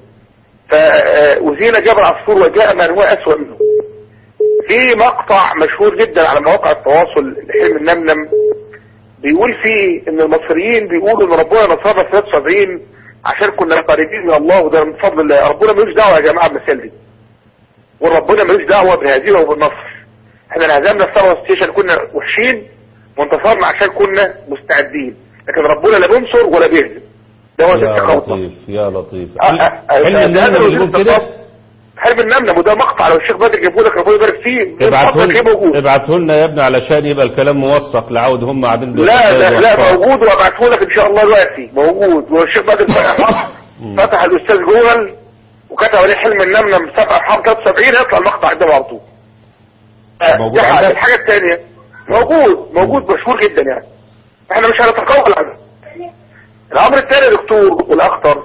فوزينا جابر عصفور وجاء من هو اسوأ منه في مقطع مشهور جدا على مواقع التواصل لحلم النمنم بيقول فيه ان المصريين بيقولوا ان ربنا نصرنا في 73 عشان كنا قريبين من الله وده من فضل الله ربنا ملوش دعوه يا جماعه بالمثال دي وربنا ملوش دعوه بالهزيمه وبالنصر احنا انهزمنا في 67 عشان كنا وحشين وانتصرنا عشان كنا مستعدين لكن ربنا لا بينصر ولا بيهزم ده هو يا ست خطه لطيف يا لطيف آه، آه، حلم آه، النمل هذا اللي وزير بيقول كده الثقافة. حلم النملة وده مقطع لو الشيخ بدر جابه لك ربنا يبارك فيه ابعته اتفضل لنا ايه موجود ابعته لنا يا ابني علشان يبقى الكلام موثق لعود هم قاعدين لا لا بيتكلموا لا وأفكار. موجود وابعته لك ان شاء الله دلوقتي موجود والشيخ بدر فتح مم. فتح الاستاذ جوجل وكتب عليه حلم النملة من صفحه حرف 73 يطلع المقطع ده على طول آه، موجود دي حاجة. عندك؟ الحاجه الثانيه موجود موجود مشهور جدا يعني احنا مش هنتقول عنه الامر الثاني يا دكتور والاخطر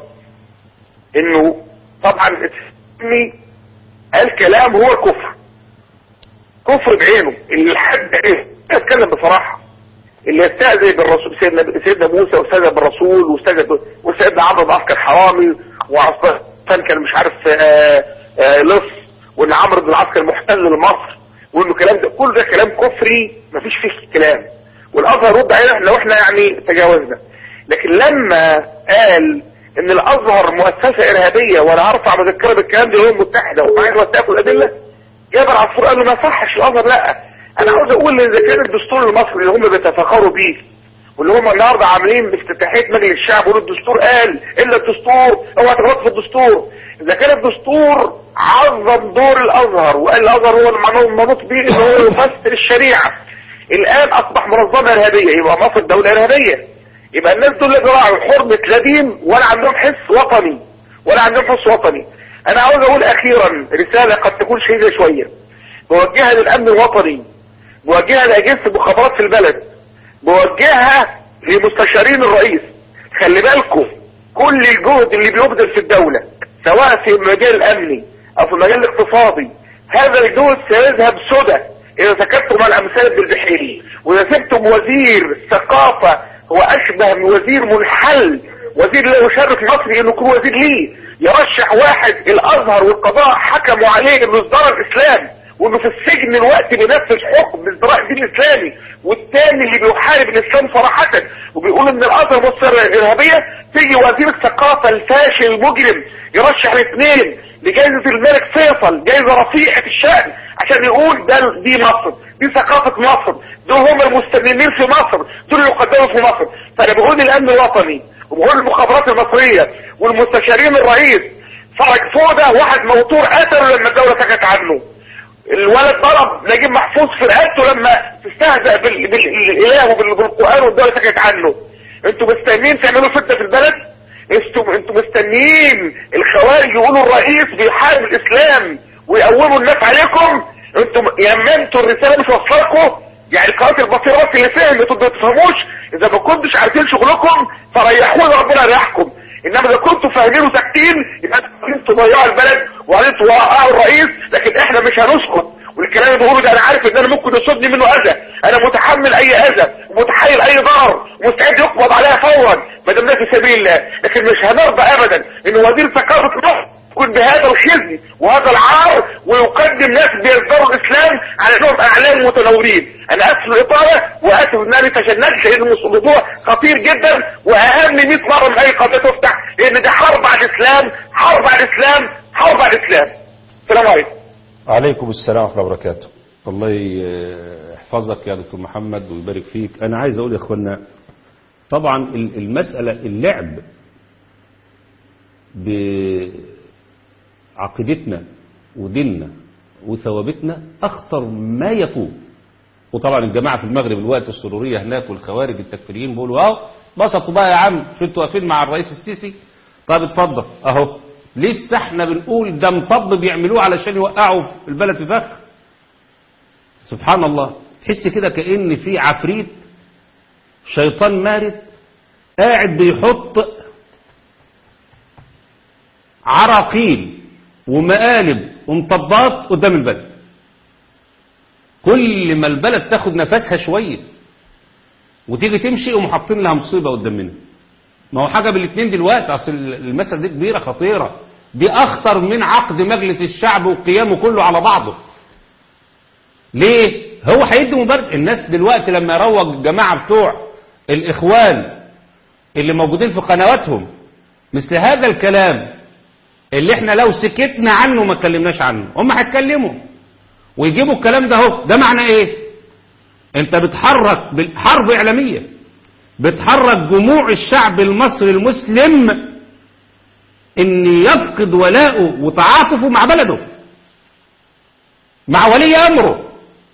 انه طبعا السني قال كلام هو الكفر كفر بعينه اللي حد ايه اتكلم بصراحه اللي يستهزئ بالرسول سيدنا سيدنا موسى واستهزئ بالرسول واستهزئ ب- وسيدنا عمرو بن العاص كان حرامي وعثمان كان مش عارف آه، آه، لص وان عمرو بن العاص كان محتل لمصر وانه الكلام ده كل ده كلام كفري مفيش فيه كلام والازهر رد علينا لو احنا يعني تجاوزنا لكن لما قال ان الازهر مؤسسه ارهابيه وانا هرفع مذكره بالكلام ده الامم المتحده ومعايا وثائق الادله جابر عصفور قال له ما يصحش الازهر لا انا عاوز اقول ان اذا كان الدستور المصري اللي هم بيتفاخروا بيه واللي هم النهارده عاملين بافتتاحيه مجلس الشعب يقولوا الدستور قال الا الدستور اوعى تغلط في الدستور اذا كان الدستور عظم دور الازهر وقال الازهر هو المنو- المنوط به ان هو يفسر الشريعه الان اصبح منظمه ارهابيه يبقى مصر دوله ارهابيه يبقى الناس دول اللي بيراعوا حرمه لا دين ولا عندهم حس وطني ولا عندهم حس وطني انا عاوز اقول اخيرا رساله قد تكون شديده شويه بوجهها للامن الوطني بوجهها لاجهزه المخابرات في البلد بوجهها لمستشارين الرئيس خلي بالكم كل الجهد اللي بيبذل في الدولة سواء في المجال الامني او في المجال الاقتصادي هذا الجهد سيذهب سدى اذا سكتتم على الامثال بالبحيري واذا سبتم وزير ثقافة هو اشبه من وزير منحل وزير لا يشرف مصري انه يكون وزير ليه يرشح واحد الازهر والقضاء حكموا عليه انه ازدرى الاسلام وانه في السجن الوقت بينفذ حكم بازدراء الدين الاسلامي والتاني اللي بيحارب الاسلام صراحة وبيقول ان الازهر مصر ارهابية تيجي وزير الثقافة الفاشل المجرم يرشح الاثنين لجائزة الملك فيصل جائزة رفيعة الشأن عشان يقول ده دي مصر دي ثقافة مصر دول هم المستنيرين في مصر دول اللي يقدموا في مصر فانا بقول الامن الوطني وبقول المخابرات المصرية والمستشارين الرئيس فرج فوده واحد موتور قتله لما الدولة سكت عنه الولد ضرب نجيب محفوظ في رقبته لما تستهزأ بال- بالاله وبالقرآن والدولة سكت عنه انتوا مستنيين تعملوا فتنة في البلد انتم انتم مستنيين الخوارج يقولوا الرئيس بيحارب الاسلام ويقوموا الناس عليكم انتم يا اما انتوا الرساله مش واصلكم يعني قناه البصيره بس اللي فهمت انتوا ما تفهموش اذا ما كنتش عارفين شغلكم فريحونا ربنا يريحكم انما اذا كنتوا فاهمين وساكتين يبقى انتوا تضيعوا البلد وبعدين توقعوا الرئيس لكن احنا مش هنسكت والكلام اللي بقوله ده انا عارف ان انا ممكن يصدني منه اذى انا متحمل اي اذى ومتحيل اي ضرر ومستعد يقبض عليها فورا ما دام ده في سبيل الله لكن مش هنرضى ابدا ان وزير ثقافه مصر يكون بهذا الخزي وهذا العار ويقدم ناس بيصدروا الاسلام على انهم اعلام متنورين انا اسف الاطاله واسف ان انا تشنجت لان الموضوع خطير جدا واهم 100 مره من اي قضيه تفتح لان ده حرب على الاسلام حرب على الاسلام حرب على الاسلام السلام عليكم عليكم السلام ورحمة الله وبركاته الله يحفظك يا دكتور محمد ويبارك فيك أنا عايز أقول يا أخوانا طبعا ال- المسألة اللعب بعقيدتنا وديننا وثوابتنا أخطر ما يكون وطبعا الجماعة في المغرب الوقت السرورية هناك والخوارج التكفيريين بيقولوا اهو بسطوا بقى يا عم شو انتوا واقفين مع الرئيس السيسي طب اتفضل اهو لسه احنا بنقول ده مطب بيعملوه علشان يوقعوا البلد في فخ سبحان الله تحس كده كأن في عفريت شيطان مارد قاعد بيحط عراقيل ومقالب ومطبات قدام البلد كل ما البلد تاخد نفسها شوية وتيجي تمشي يقوموا حاطين لها مصيبة قدام منها ما هو حاجة بالاثنين دلوقتي اصل المسألة دي كبيرة خطيرة دي اخطر من عقد مجلس الشعب وقيامه كله على بعضه ليه هو هيدي مبرر الناس دلوقتي لما يروج الجماعة بتوع الاخوان اللي موجودين في قنواتهم مثل هذا الكلام اللي احنا لو سكتنا عنه ما اتكلمناش عنه هم هيتكلموا ويجيبوا الكلام ده اهو ده معنى ايه انت بتحرك بالحرب اعلاميه بتحرك جموع الشعب المصري المسلم ان يفقد ولاءه وتعاطفه مع بلده مع ولي امره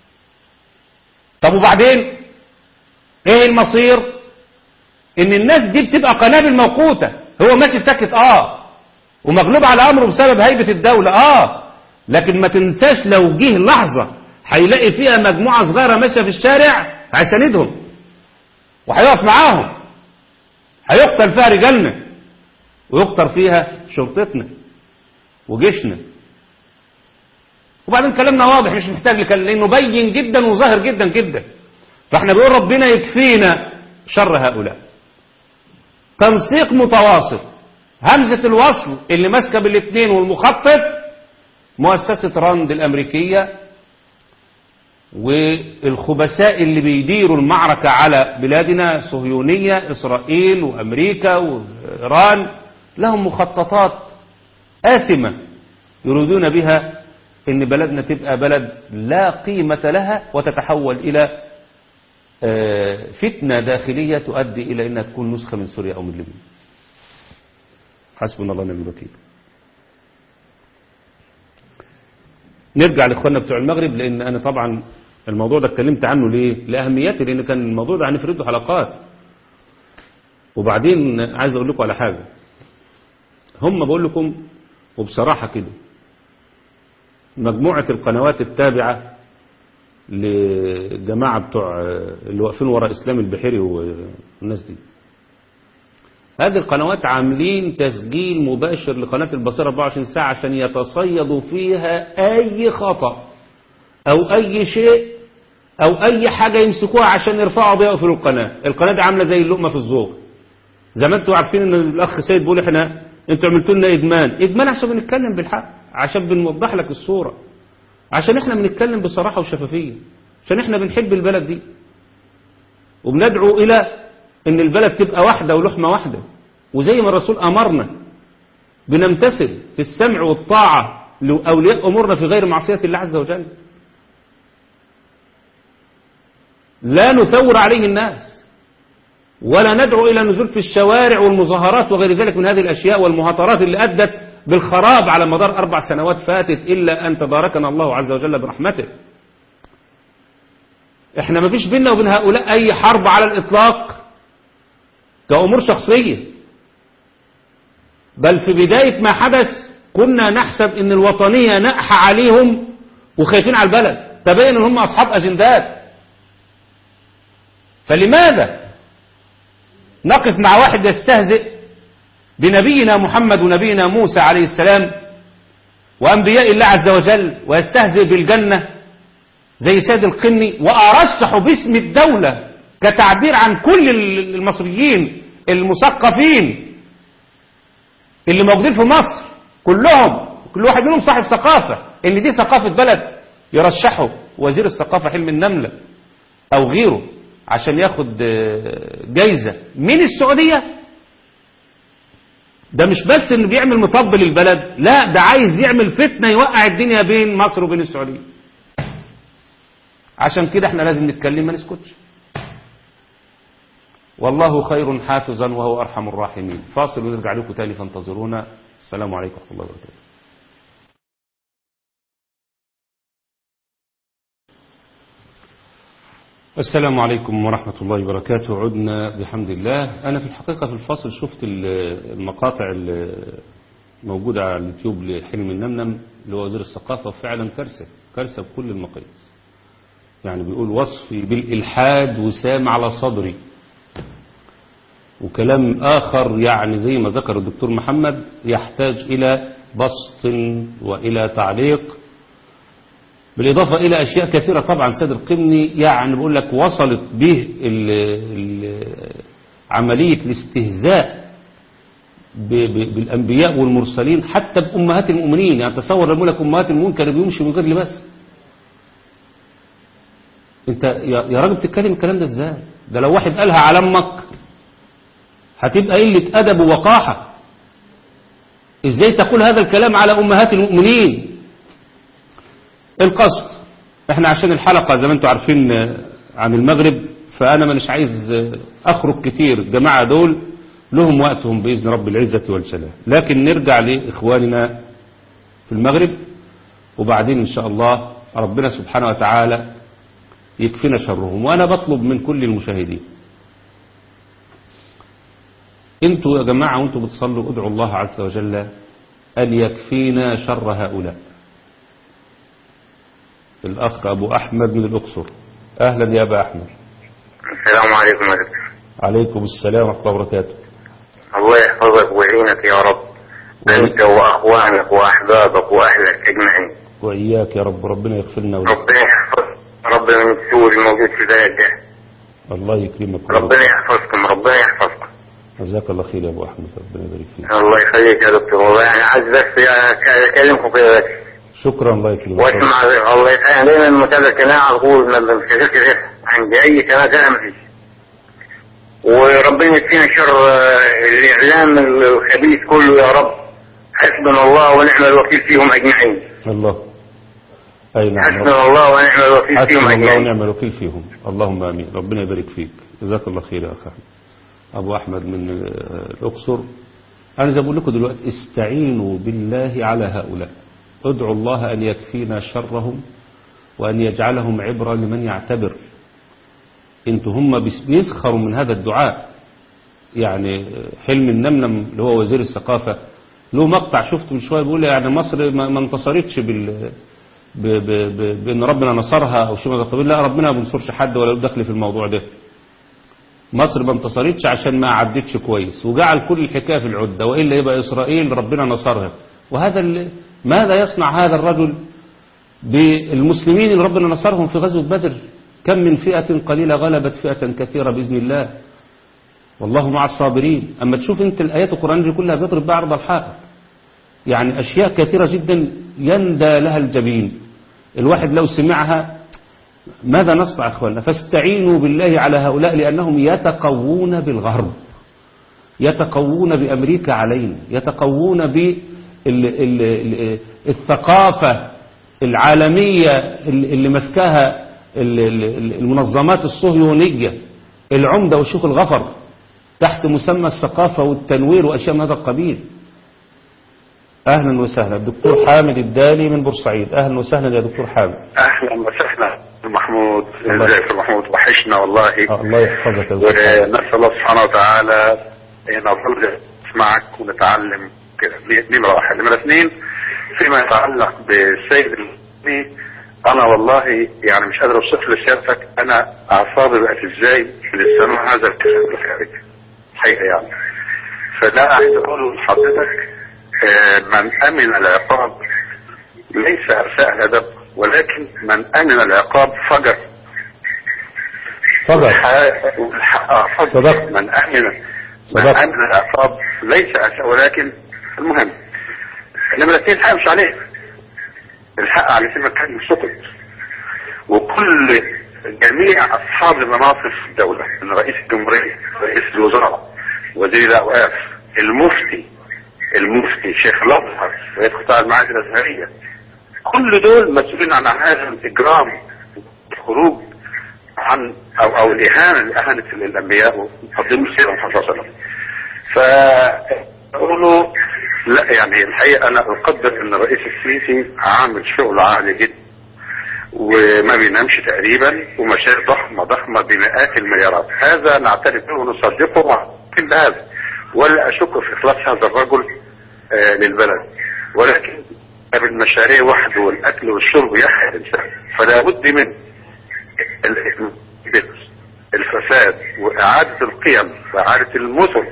طب وبعدين ايه المصير ان الناس دي بتبقى قنابل موقوته هو ماشي ساكت اه ومغلوب على امره بسبب هيبه الدوله اه لكن ما تنساش لو جه لحظه هيلاقي فيها مجموعه صغيره ماشيه في الشارع هيساندهم وهيقف معاهم هيقتل فيها رجالنا ويقتل فيها شرطتنا وجيشنا وبعدين كلامنا واضح مش محتاج لكلام لانه بين جدا وظاهر جدا جدا فاحنا بنقول ربنا يكفينا شر هؤلاء تنسيق متواصل همزة الوصل اللي ماسكه بالاثنين والمخطط مؤسسة راند الأمريكية والخبثاء اللي بيديروا المعركة على بلادنا صهيونية إسرائيل وأمريكا وإيران لهم مخططات آثمة يريدون بها ان بلدنا تبقى بلد لا قيمة لها وتتحول الى فتنة داخلية تؤدي الى انها تكون نسخة من سوريا او من ليبيا حسبنا الله ونعم الوكيل نرجع لاخواننا بتوع المغرب لان انا طبعا الموضوع ده اتكلمت عنه ليه لاهميته لان كان الموضوع ده هنفرده حلقات وبعدين عايز اقول لكم على حاجة هم بقول لكم وبصراحة كده مجموعة القنوات التابعة لجماعة بتوع اللي واقفين وراء إسلام البحيري والناس دي هذه القنوات عاملين تسجيل مباشر لقناة البصيرة 24 ساعة عشان يتصيدوا فيها أي خطأ أو أي شيء أو أي حاجة يمسكوها عشان يرفعوا بيها في القناة القناة دي عاملة زي اللقمة في الزور زي ما انتوا عارفين ان الأخ سيد بيقول احنا انتوا عملتوا لنا إدمان إدمان عشان بنتكلم بالحق عشان بنوضح لك الصورة عشان احنا بنتكلم بصراحة وشفافية عشان احنا بنحب البلد دي وبندعو الى ان البلد تبقى واحدة ولحمة واحدة وزي ما الرسول امرنا بنمتثل في السمع والطاعة لأولياء أمورنا في غير معصية الله عز وجل لا نثور عليه الناس ولا ندعو إلى نزول في الشوارع والمظاهرات وغير ذلك من هذه الأشياء والمهاترات اللي أدت بالخراب على مدار أربع سنوات فاتت إلا أن تباركنا الله عز وجل برحمته احنا ما فيش بيننا وبين هؤلاء أي حرب على الإطلاق كأمور شخصية بل في بداية ما حدث كنا نحسب ان الوطنية نقح عليهم وخايفين على البلد تبين ان هم اصحاب اجندات فلماذا نقف مع واحد يستهزئ بنبينا محمد ونبينا موسى عليه السلام وأنبياء الله عز وجل ويستهزئ بالجنة زي سيد القني وأرشح باسم الدولة كتعبير عن كل المصريين المثقفين اللي موجودين في مصر كلهم كل واحد منهم صاحب ثقافة ان دي ثقافة بلد يرشحه وزير الثقافة حلم النملة او غيره عشان ياخد جايزة من السعودية ده مش بس انه بيعمل مطب للبلد لا ده عايز يعمل فتنة يوقع الدنيا بين مصر وبين السعودية عشان كده احنا لازم نتكلم ما نسكتش والله خير حافظا وهو أرحم الراحمين فاصل ونرجع لكم تاني فانتظرونا السلام عليكم ورحمة الله وبركاته السلام عليكم ورحمة الله وبركاته عدنا بحمد الله أنا في الحقيقة في الفاصل شفت المقاطع الموجودة على اليوتيوب لحلم النمنم اللي هو وزير الثقافة وفعلا كارثة كارثة بكل المقاييس يعني بيقول وصفي بالإلحاد وسام على صدري وكلام آخر يعني زي ما ذكر الدكتور محمد يحتاج إلى بسط وإلى تعليق بالإضافة إلى أشياء كثيرة طبعا سيد القمني يعني بقول لك وصلت به ال ال عملية الاستهزاء بالأنبياء والمرسلين حتى بأمهات المؤمنين يعني تصور لما لك أمهات المؤمنين كانوا بيمشوا من غير لباس انت يا راجل بتتكلم الكلام ده ازاي ده لو واحد قالها على امك هتبقى قلة أدب ووقاحة ازاي تقول هذا الكلام على أمهات المؤمنين القصد احنا عشان الحلقة زي ما انتم عارفين عن المغرب فأنا مانيش عايز أخرج كتير الجماعة دول لهم وقتهم بإذن رب العزة والجلال لكن نرجع لإخواننا في المغرب وبعدين إن شاء الله ربنا سبحانه وتعالى يكفينا شرهم وأنا بطلب من كل المشاهدين انتوا يا جماعة وانتوا بتصلوا ادعوا الله عز وجل أن يكفينا شر هؤلاء الأخ أبو أحمد من الأقصر أهلا يا أبا أحمد السلام عليكم يا دكتور عليكم السلام ورحمة الله وبركاته الله يحفظك ويعينك يا رب أنت وأخوانك وأحبابك وأهلك أجمعين وإياك يا رب ربنا يغفر لنا ولك ربنا يحفظ ربنا من السوء الموجود في البلد ده الله يكرمك ويرضى. ربنا يحفظكم ربنا يحفظكم جزاك الله خير يا أبو أحمد ربنا يبارك فيك الله يخليك يا دكتور والله أنا عايز بس أكلمكم كده بس شكرا الله يكرمك واسمع الله يخليك أنا دايما متابع قناة على طول ما بفتكرش غيرها عندي أي قناة ثانية ما فيش وربنا يكفينا شر آه، الإعلام الخبيث كله يا رب حسبنا الله ونعم الوكيل فيهم أجمعين الله أي نعم حسبنا الله ونعم الوكيل فيهم حسبنا الله أجمعين ونعم الوكيل فيهم اللهم امين ربنا يبارك فيك جزاك الله خير يا اخ احمد ابو احمد من آه، الاقصر انا زي ما بقول لكم دلوقتي استعينوا بالله على هؤلاء ادعوا الله ان يكفينا شرهم وان يجعلهم عبره لمن يعتبر انتوا هم بيس- بيسخروا من هذا الدعاء يعني حلم النمنم اللي هو وزير الثقافه له مقطع شفته من شويه بيقول يعني مصر ما ما انتصرتش بال ب ب ب بان ربنا نصرها او شيء من هذا القبيل لا ربنا ما بينصرش حد ولا له دخل في الموضوع ده مصر ما انتصرتش عشان ما عدتش كويس وجعل كل الحكايه في العده والا يبقى اسرائيل ربنا نصرها وهذا ال- ماذا يصنع هذا الرجل بالمسلمين اللي ربنا نصرهم في غزوه بدر كم من فئه قليله غلبت فئه كثيره باذن الله والله مع الصابرين اما تشوف انت الايات القرانيه دي كلها بيضرب بها عرض الحائط يعني أشياء كثيرة جدا يندى لها الجبين الواحد لو سمعها ماذا نصنع أخوانا فاستعينوا بالله على هؤلاء لأنهم يتقوون بالغرب يتقوون بأمريكا علينا يتقوون بالثقافة العالمية اللي مسكاها ال- ال- المنظمات الصهيونية العمدة والشيخ الغفر تحت مسمى الثقافة والتنوير وأشياء من هذا القبيل أهلا وسهلا الدكتور حامد الدالي من بورسعيد أهلا وسهلا يا دكتور حامد اهلا وسهلا محمود الله. ازيك يا محمود وحشنا والله آه، الله يحفظك يا دكتور حامد ونسال الله سبحانه وتعالى ان نظل نسمعك ونتعلم كده دي نمرة واحد نمرة اثنين فيما يتعلق بالسيد المسلمي انا والله يعني مش قادر اوصف لسيادتك انا اعصابي بقت ازاي للسماع هذا الكلام الخارج حقيقة يعني فده عايز اقوله لحضرتك آه، من امن العقاب ليس اساء الادب ولكن من امن العقاب فجر فضل والح- والح- آه، فجر. صدقت. من امن من صدقت. امن العقاب ليس اساء ولكن المهم انما الاثنين الحق مش عليه الحق على سيما كان سقط وكل جميع اصحاب المناصب في الدوله من رئيس الجمهوريه رئيس الوزراء وزير الاوقاف المفتي المفتي شيخ الازهر رئيس قطاع المعاهد الازهريه كل دول مسؤولين عن هذا الاجرام الخروج عن او او الاهانه لاهانه الانبياء وتقديم السيره محمد صلى الله عليه وسلم فأقولوا لا يعني الحقيقة أنا أقدر أن الرئيس السيسي عامل شغل عالي جدا وما بينامش تقريبا ومشاريع ضخمة ضخمة بمئات المليارات هذا نعترف به ونصدقه مع كل هذا ولا أشك في إخلاص هذا الرجل آه للبلد ولكن بالمشاريع وحده والأكل والشرب يحيى الإنسان فلا بد من ال- الفساد وإعادة القيم وإعادة المثل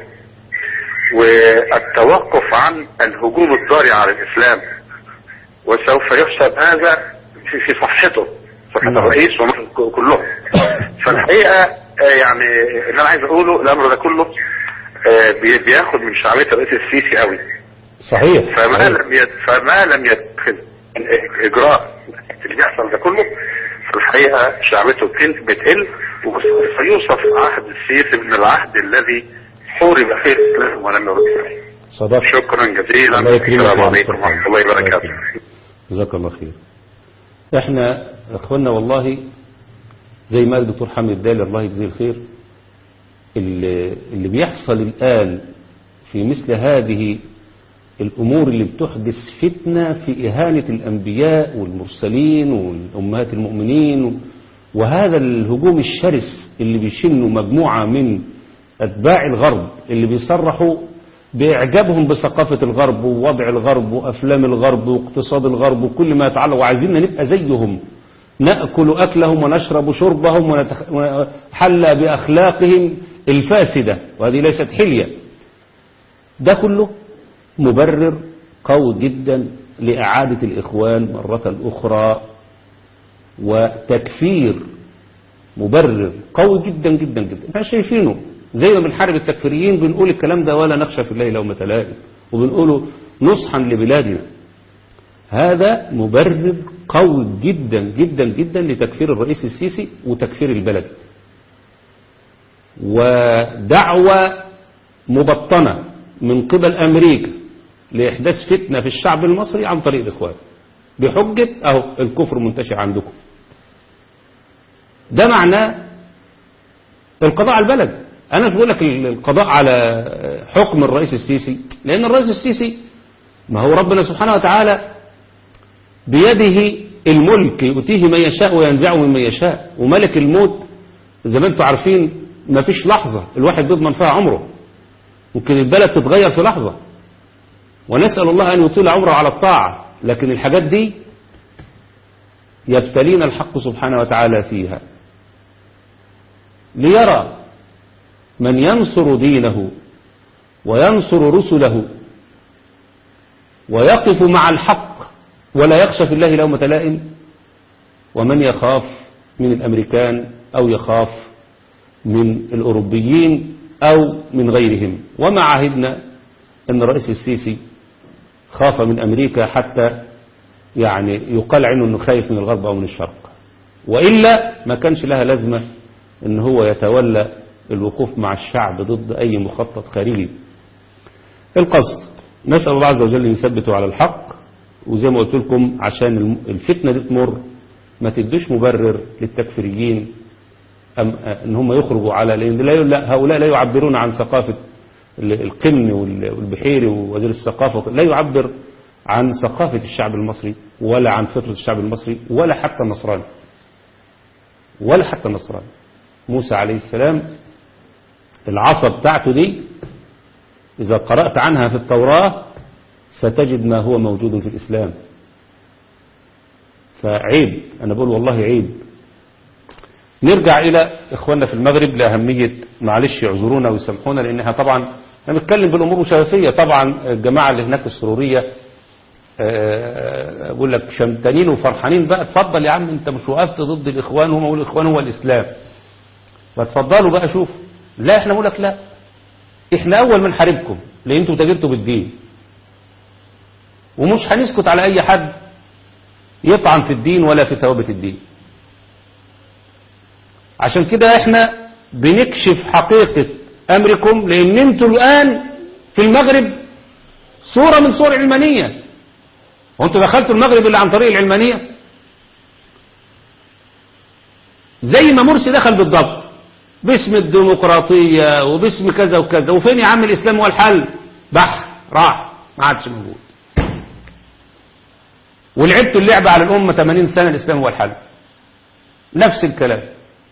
والتوقف عن الهجوم الضاري على الإسلام وسوف يحسب هذا في في صحته صحة الرئيس ومن كلهم فالحقيقة آه، يعني اللي أنا عايز أقوله الأمر ده كله آه، بي- بياخد من شعبية الرئيس السيسي قوي صحيح فما صحيح. لم يد فما لم يدخل اجراء اللي بيحصل ده كله في الحقيقه شعبته بتن- بتقل وسيوصف عهد السيسي من العهد الذي حورب فيه الاسلام ولم يرد عليه صدقت شكرا جزيلا الله يكرمك السلام يا عليكم دكتور ورحمه الله الله وبركاته يكرمك. جزاك الله خير احنا اخوانا والله زي ما قال الدكتور حامد الدالي الله يجزيه الخير اللي, اللي بيحصل الآن في مثل هذه الأمور اللي بتحدث فتنة في إهانة الأنبياء والمرسلين والأمهات المؤمنين وهذا الهجوم الشرس اللي بيشنه مجموعة من أتباع الغرب اللي بيصرحوا بإعجابهم بثقافة الغرب ووضع الغرب وأفلام الغرب واقتصاد الغرب وكل ما يتعلق وعايزين نبقى زيهم نأكل أكلهم ونشرب شربهم ونتخ- ونحلى بأخلاقهم الفاسدة وهذه ليست حلية ده كله مبرر قوي جدا لإعادة الإخوان مرة أخرى وتكفير مبرر قوي جدا جدا جدا احنا شايفينه زي ما بنحارب التكفيريين بنقول الكلام ده ولا نخشى في الله لومة لائم وبنقوله نصحا لبلادنا هذا مبرر قوي جدا جدا جدا لتكفير الرئيس السيسي وتكفير البلد ودعوة مبطنة من قبل أمريكا لإحداث فتنة في الشعب المصري عن طريق الإخوان بحجة أهو الكفر منتشر عندكم ده معناه القضاء على البلد أنا مش بقول لك القضاء على حكم الرئيس السيسي لأن الرئيس السيسي ما هو ربنا سبحانه وتعالى بيده الملك يؤتيه من يشاء وينزعه ممن يشاء وملك الموت زي ما انتم عارفين ما فيش لحظة الواحد بيضمن فيها عمره ممكن البلد تتغير في لحظة ونسأل الله أن يطيل عمره على الطاعة لكن الحاجات دي يبتلينا الحق سبحانه وتعالى فيها ليرى من ينصر دينه وينصر رسله ويقف مع الحق ولا يخشى في الله لومة لائم ومن يخاف من الأمريكان أو يخاف من الأوروبيين أو من غيرهم وما عهدنا أن الرئيس السيسي خاف من أمريكا حتى يعني يقال عنه أنه خايف من الغرب أو من الشرق وإلا ما كانش لها لازمة أن هو يتولى الوقوف مع الشعب ضد أي مخطط خارجي القصد نسأل الله عز وجل أن يثبته على الحق وزي ما قلت لكم عشان الفتنة دي تمر ما تدوش مبرر للتكفيريين أم ان هم يخرجوا على لان لا لا هؤلاء لا يعبرون عن ثقافة القمن والبحيري ووزير الثقافة لا يعبر عن ثقافة الشعب المصري ولا عن فطرة الشعب المصري ولا حتى النصراني ولا حتى النصراني موسى عليه السلام العصا بتاعته دي إذا قرأت عنها في التوراة ستجد ما هو موجود في الإسلام فعيب أنا بقول والله عيب نرجع إلى إخواننا في المغرب لأهمية معلش يعذرونا ويسامحونا لأنها طبعا احنا بنتكلم بالأمور شفافية طبعا الجماعة اللي هناك السرورية آه، أقول لك شمتانين وفرحانين بقى اتفضل يا عم أنت مش وقفت ضد الإخوان هم يقولوا الإخوان هو الإسلام فتفضلوا بقى شوف لا احنا نقول لك لا احنا أول من حاربكم لأن انتوا تاجرتوا بالدين ومش هنسكت على أي حد يطعن في الدين ولا في ثوابت الدين عشان كده احنا بنكشف حقيقة امركم لان انتوا الان في المغرب صورة من صور علمانية وانتوا دخلتوا المغرب اللي عن طريق العلمانية زي ما مرسي دخل بالضبط باسم الديمقراطية وباسم كذا وكذا وفين يا عم الاسلام هو الحل بح راح ما عادش موجود ولعبتوا اللعبة على الأمة 80 سنة الإسلام هو الحل نفس الكلام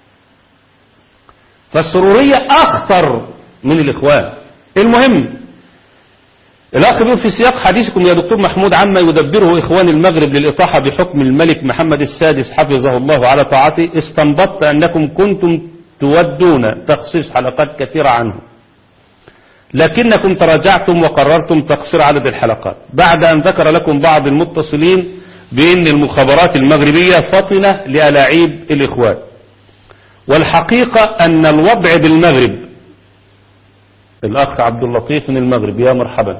فالسرورية أخطر من الإخوان المهم الأخ بيقول في سياق حديثكم يا دكتور محمود عما يدبره إخوان المغرب للإطاحة بحكم الملك محمد السادس حفظه الله على طاعته استنبطت أنكم كنتم تودون تخصيص حلقات كثيرة عنه لكنكم تراجعتم وقررتم تقصير عدد الحلقات بعد أن ذكر لكم بعض المتصلين بأن المخابرات المغربية فطنة لألاعيب الإخوان والحقيقة أن الوضع بالمغرب الأخ عبد اللطيف من المغرب يا مرحبا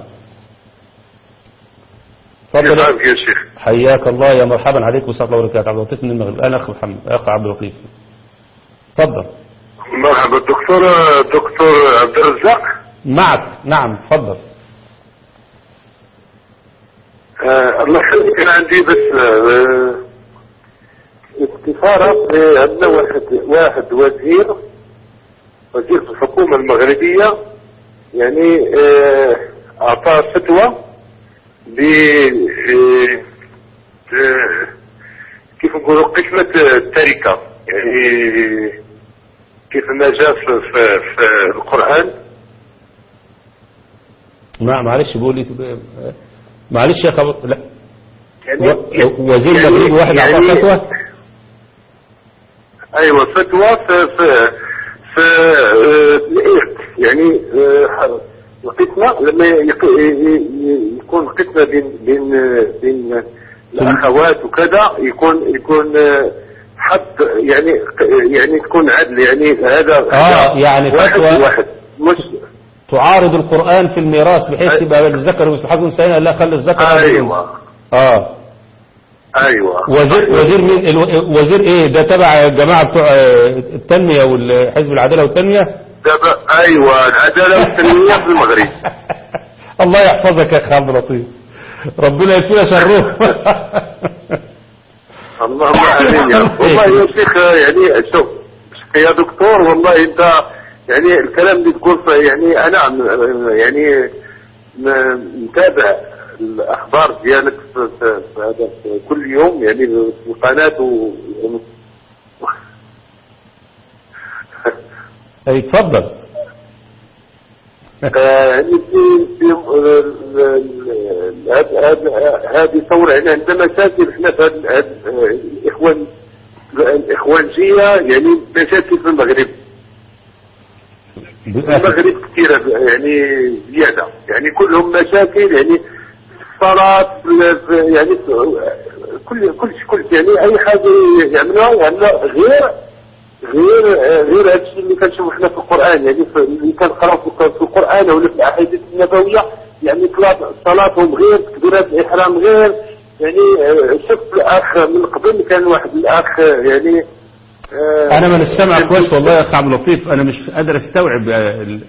كيف تفضل حالك يا شيخ حياك الله يا مرحبا عليكم ورحمة الله وبركاته عبد اللطيف من المغرب أنا أخ محمد أخ عبد اللطيف تفضل مرحبا دكتور دكتور عبد الرزاق معك نعم تفضل آه الله يخليك انا عندي بس آه استفارة آه، عندنا واحد واحد وزير وزير في الحكومة المغربية يعني آه اعطى فتوى ب آه، آه، كيف نقولوا قسمة التركة يعني كيف ما جاء في, في, في القرآن ما معلش بقول لي تبقى- معلش يا خبر لا يعني و- وزير مغربي واحد أعطاه فتوى ايوه فتوى في في في آه، الارث يعني آه، القسمة لما يق- ي- ي- يكون قسمة بين بين بين الاخوات وكذا يكون يكون آه، حد يعني يعني تكون عدل يعني هذا آه، يعني واحد فتوى- واحد مش تعارض القرآن في الميراث بحيث يبقى الذكر مثل حظ الأنثيين لا خلي الذكر مثل الأنثى. ايوه اه ايوه وزير أيوة. وزير مين الو- وزير ايه ده تبع الجماعه بتوع آه، التنميه والحزب العداله والتنميه دابا ايوه العداله والتنميه في المغرب الله يحفظك يا اخ عبد اللطيف ربنا يكفينا شره اللهم امين يا رب والله يا شيخ يعني شوف يا دكتور والله انت يعني الكلام اللي تقول فيه يعني انا م- يعني م- متابع الاخبار ديالك في, في, في هذا في كل يوم يعني في القناه و اي اتفضل آه، يعني في في ال- ال- هاد- هاد- هذه ثورة يعني عندنا مشاكل احنا في هاد- هاد- آه، الاخوان الاخوانجية يعني مشاكل في المغرب بالآخر. المغرب كثيرة يعني زيادة يعني كلهم مشاكل يعني صلاة يعني كل كل كل يعني اي حاجة يعملوها يعملوها غير غير غير هذا الشيء اللي كنشوفوا احنا في القران يعني في- اللي كنقراو في في القران ولا في الاحاديث النبويه يعني صلاة- صلاتهم غير تكبيرات الاحرام غير يعني آه، شفت الاخ من قبل كان واحد الاخ يعني آه، انا من السمع كويس والله يا اخ عبد اللطيف انا مش قادر استوعب آه، ال-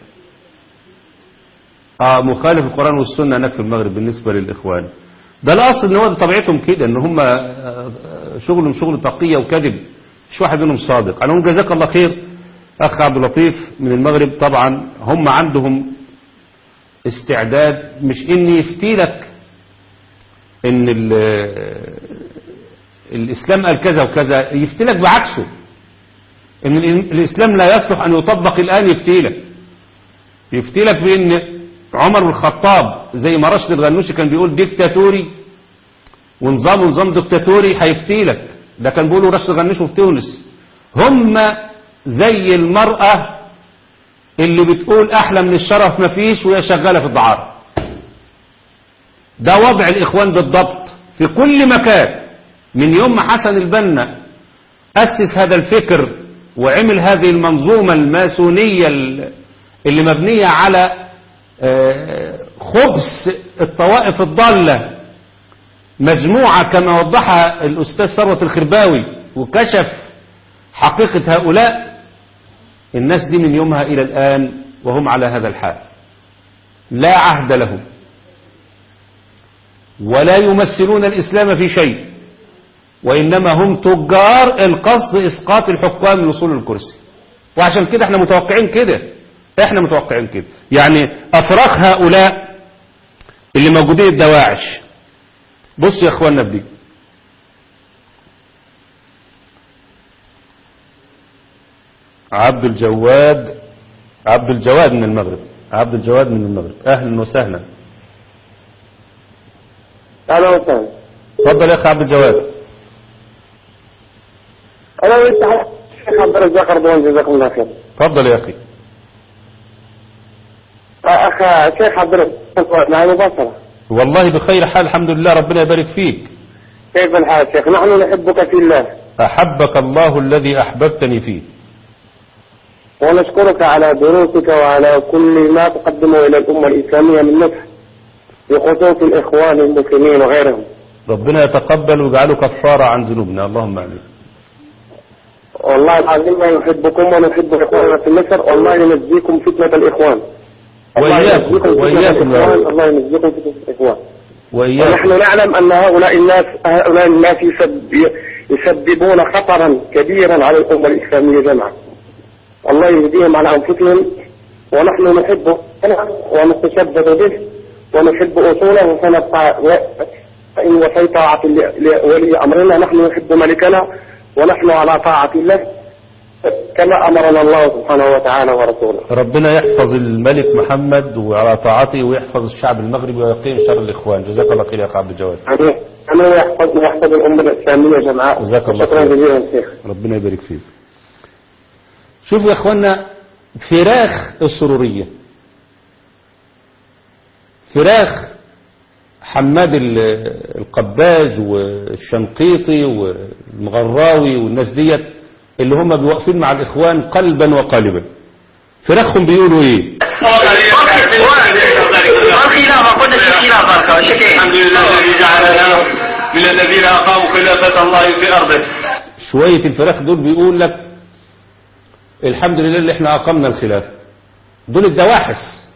اه مخالف القران والسنه هناك في المغرب بالنسبه للاخوان ده الاصل ان هو ده طبيعتهم كده ان هم آه، شغلهم شغل تقيه وكذب مش واحد منهم صادق على العموم جزاك الله خير اخ عبد اللطيف من المغرب طبعا هم عندهم استعداد مش ان يفتي لك ان ال- الاسلام قال كذا وكذا يفتي لك بعكسه ان ال- الاسلام لا يصلح ان يطبق الان يفتي لك يفتي لك بان عمر بن الخطاب زي ما رشد الغنوشي كان بيقول ديكتاتوري ونظامه نظام ديكتاتوري هيفتيلك ده كان بيقوله رشد الغنوشي في تونس هم زي المرأة اللي بتقول أحلى من الشرف مفيش وهي شغالة في الدعارة ده وضع الإخوان بالضبط في كل مكان من يوم ما حسن البنا أسس هذا الفكر وعمل هذه المنظومة الماسونية اللي مبنية على خبث الطوائف الضالة مجموعة كما وضحها الأستاذ ثروت الخرباوي وكشف حقيقة هؤلاء الناس دي من يومها إلى الآن وهم على هذا الحال لا عهد لهم ولا يمثلون الإسلام في شيء وإنما هم تجار القصد إسقاط الحكام لوصول الكرسي وعشان كده احنا متوقعين كده احنا متوقعين كده يعني أفراخ هؤلاء اللي موجودين الدواعش بص يا اخوانا بدي عبد الجواد عبد الجواد من المغرب عبد الجواد من المغرب اهلا وسهلا اهلا وسهلا اتفضل يا اخي عبد الجواد انا وانت الشيخ عبد الرزاق رضوان جزاكم الله خير اتفضل يا اخي اخ شيخ عبد الرزاق معي مباشرة والله بخير حال الحمد لله ربنا يبارك فيك كيف الحال شيخ نحن نحبك في الله أحبك الله الذي أحببتني فيه ونشكرك على دروسك وعلى كل ما تقدمه إلى الأمة الإسلامية من نصح بخصوص الإخوان المسلمين وغيرهم ربنا يتقبل ويجعله كفارة عن ذنوبنا اللهم آمين والله العظيم ما نحبكم ونحب إخواننا في مصر والله ينجيكم فتنة الإخوان الله وإياكم ينجيكم فتنة وإياكم يا الإخوان رب الله ينجيكم فتنة الإخوان وإياكم ونحن نعلم أن هؤلاء الناس هؤلاء الناس يسب يسببون خطرا كبيرا على الأمة الإسلامية جمعا الله يهديهم على أنفسهم ونحن نحبه ونتشبث به ونحب أصوله فنبقى فإن وفي طاعة لولي أمرنا نحن نحب ملكنا ونحن على طاعة الله كما أمرنا الله سبحانه وتعالى ورسوله ربنا يحفظ الملك محمد وعلى طاعته ويحفظ الشعب المغربي ويقيم شر الإخوان جزاك الله خير يا أخي عبد الجواد آمين أنا يحفظ ويحفظ الأمة الإسلامية جمعاء جزاك الله شكرا خير. جزيلا شيخ ربنا يبارك فيك شوفوا يا اخوانا فراخ السرورية فراخ حماد ال- القباج والشنقيطي والمغراوي والناس ديت اللي هم بيوقفين مع الإخوان قلبا وقالبا فراخهم بيقولوا ايه الخلافة قلنا شو الخلافة شكل الحمد لله الذي جعلنا من الذين أقاموا خلافة الله في أرضه شوية الفراخ دول بيقول لك الحمد لله اللي احنا أقمنا الخلافة دول الدواحس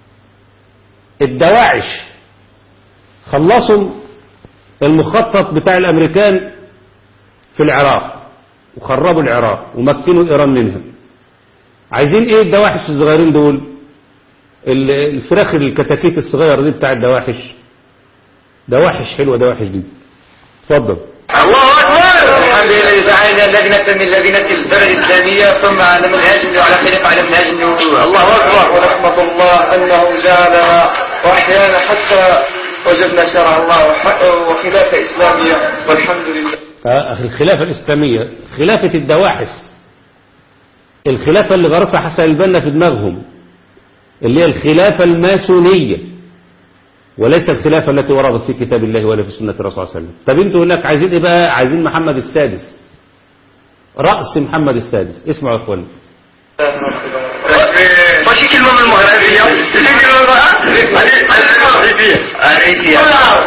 الدواعش خلصوا المخطط بتاع الأمريكان في العراق وخربوا العراق ومكنوا إيران منها عايزين ايه الدواحش الصغيرين دول ال- الفراخ الكتاكيت الصغير دي بتاع الدواحش دواحش حلوة دواحش دي اتفضل الله أكبر الحمد لله الذي جعلنا لجنة من لجنة البلد الإسلامية ثم على منهاج على خلاف على منهاج النور الله أكبر ورحمة الله أنه جعلنا وأحيانا حتى وجدنا شرع الله وح- وخلافة إسلامية والحمد لله آه، الخلافة الإسلامية خلافة الدواحس الخلافة اللي غرسها حسن البنا في دماغهم اللي هي الخلافة الماسونية وليس الخلافة التي وردت في كتاب الله ولا في سنة الرسول صلى الله عليه وسلم طب انتوا هناك عايزين ايه بقى عايزين محمد السادس رأس محمد السادس اسمعوا يا اخواني وشي كلمة من المغربية شي كلمة من المغربية الريفية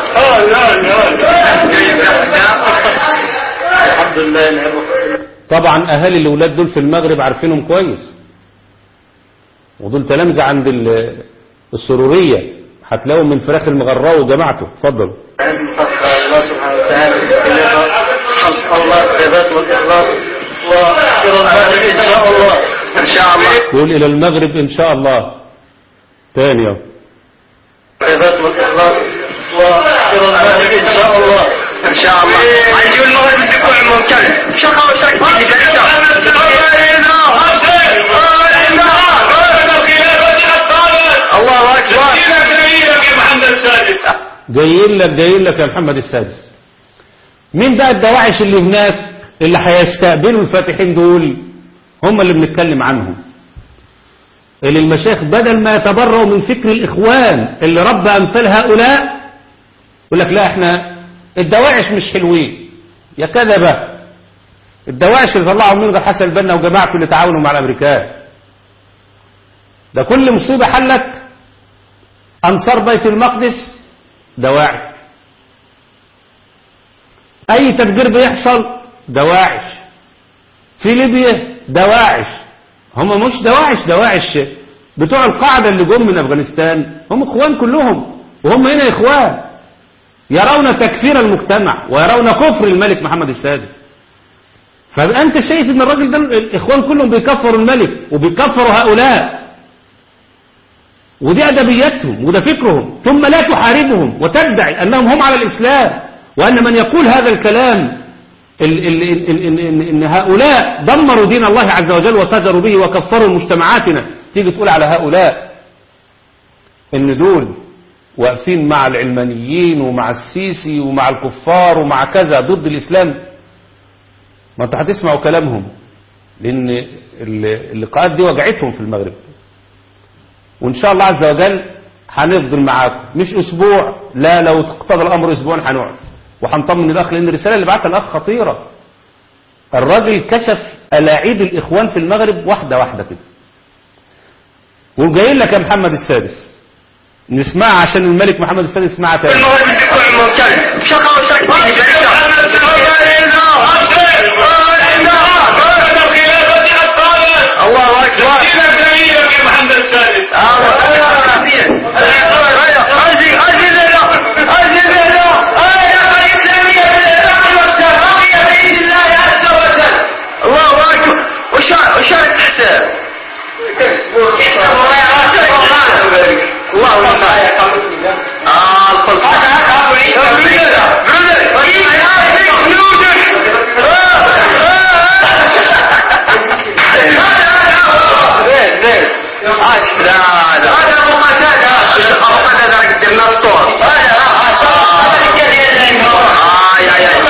الحمد لله نعم طبعا اهالي الاولاد دول في المغرب عارفينهم كويس ودول تلامذة عند ال- السرورية هتلاقوا من فراخ المغراوي وجماعته اتفضل الله سبحانه وتعالى خلق الله الثبات والإخلاص وإلى المغرب إن شاء الله إن شاء الله يقول الى المغرب ان شاء الله تاني اهو الثبات والإخلاص وإلى المغرب إن شاء الله إن شاء الله عندي المغرب بكل ممكن شقة وشك في الله أكبر جايين لك جايين لك يا محمد السادس مين بقى الدواعش اللي هناك اللي هيستقبلوا الفاتحين دول هم اللي بنتكلم عنهم اللي المشايخ بدل ما يتبرؤوا من فكر الإخوان اللي ربى أمثال هؤلاء يقول لك لا احنا الدواعش مش حلوين يا كذبة الدواعش اللي طلعوا منهم حسن البنا وجماعته اللي تعاونوا مع الأمريكان ده كل مصيبة حلت أنصار بيت المقدس دواعش أي تفجير بيحصل دواعش في ليبيا دواعش هم مش دواعش دواعش بتوع القاعدة اللي جم من أفغانستان هم إخوان كلهم وهم هنا إخوان يرون تكفير المجتمع ويرون كفر الملك محمد السادس فبقى أنت شايف إن الراجل ده الإخوان كلهم بيكفروا الملك وبيكفروا هؤلاء ودي أدبيتهم وده فكرهم ثم لا تحاربهم وتدعي أنهم هم على الإسلام وأن من يقول هذا الكلام ال ال ال ال إن, إن هؤلاء دمروا دين الله عز وجل وفجروا به وكفروا مجتمعاتنا تيجي تقول على هؤلاء إن دول واقفين مع العلمانيين ومع السيسي ومع الكفار ومع كذا ضد الإسلام ما انتوا هتسمعوا كلامهم لأن اللقاءات دي وجعتهم في المغرب وإن شاء الله عز وجل هنفضل معاكم مش أسبوع لا لو اقتضى الأمر أسبوع هنقعد وهنطمن الأخ لأن الرسالة اللي بعتها الأخ خطيرة الراجل كشف ألاعيب الإخوان في المغرب واحدة واحدة كده وجايين لك يا محمد السادس نسمعها عشان الملك محمد السادس يسمعها تاني المغرب بكل ممتن شكرا وشكرا الله اكبر يا محمد السادس الله اكبر وشارك حساب الله اكبر اه الفلسفه لا لا هذا هو ما زاد هذا هذا قدمنا فطور هذا اه يا يا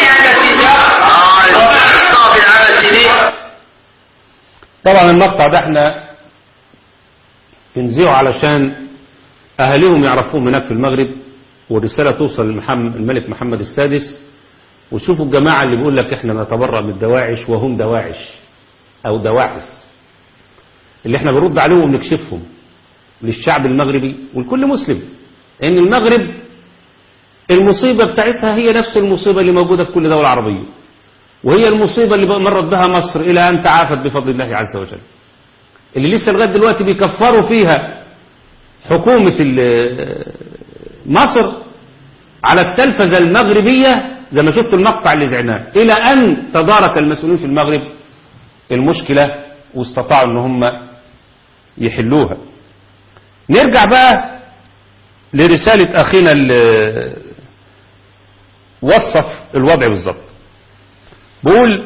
اه طبعا المقطع ده احنا بنذيعه علشان اهاليهم يعرفوهم هناك في المغرب والرسالة توصل للمحمد الملك محمد السادس وتشوفوا الجماعة اللي بيقول لك احنا نتبرأ من الدواعش وهم دواعش او دواعس اللي احنا بنرد عليهم وبنكشفهم للشعب المغربي ولكل مسلم ان المغرب المصيبة بتاعتها هي نفس المصيبة اللي موجودة في كل دولة عربية وهي المصيبة اللي مرت بها مصر إلى أن تعافت بفضل الله عز وجل اللي لسه لغاية دلوقتي بيكفروا فيها حكومة مصر على التلفزة المغربية زي ما شفت المقطع اللي زعناه إلى أن تدارك المسؤولين في المغرب المشكلة واستطاعوا أن هم يحلوها نرجع بقى لرسالة أخينا اللي وصف الوضع بالظبط بقول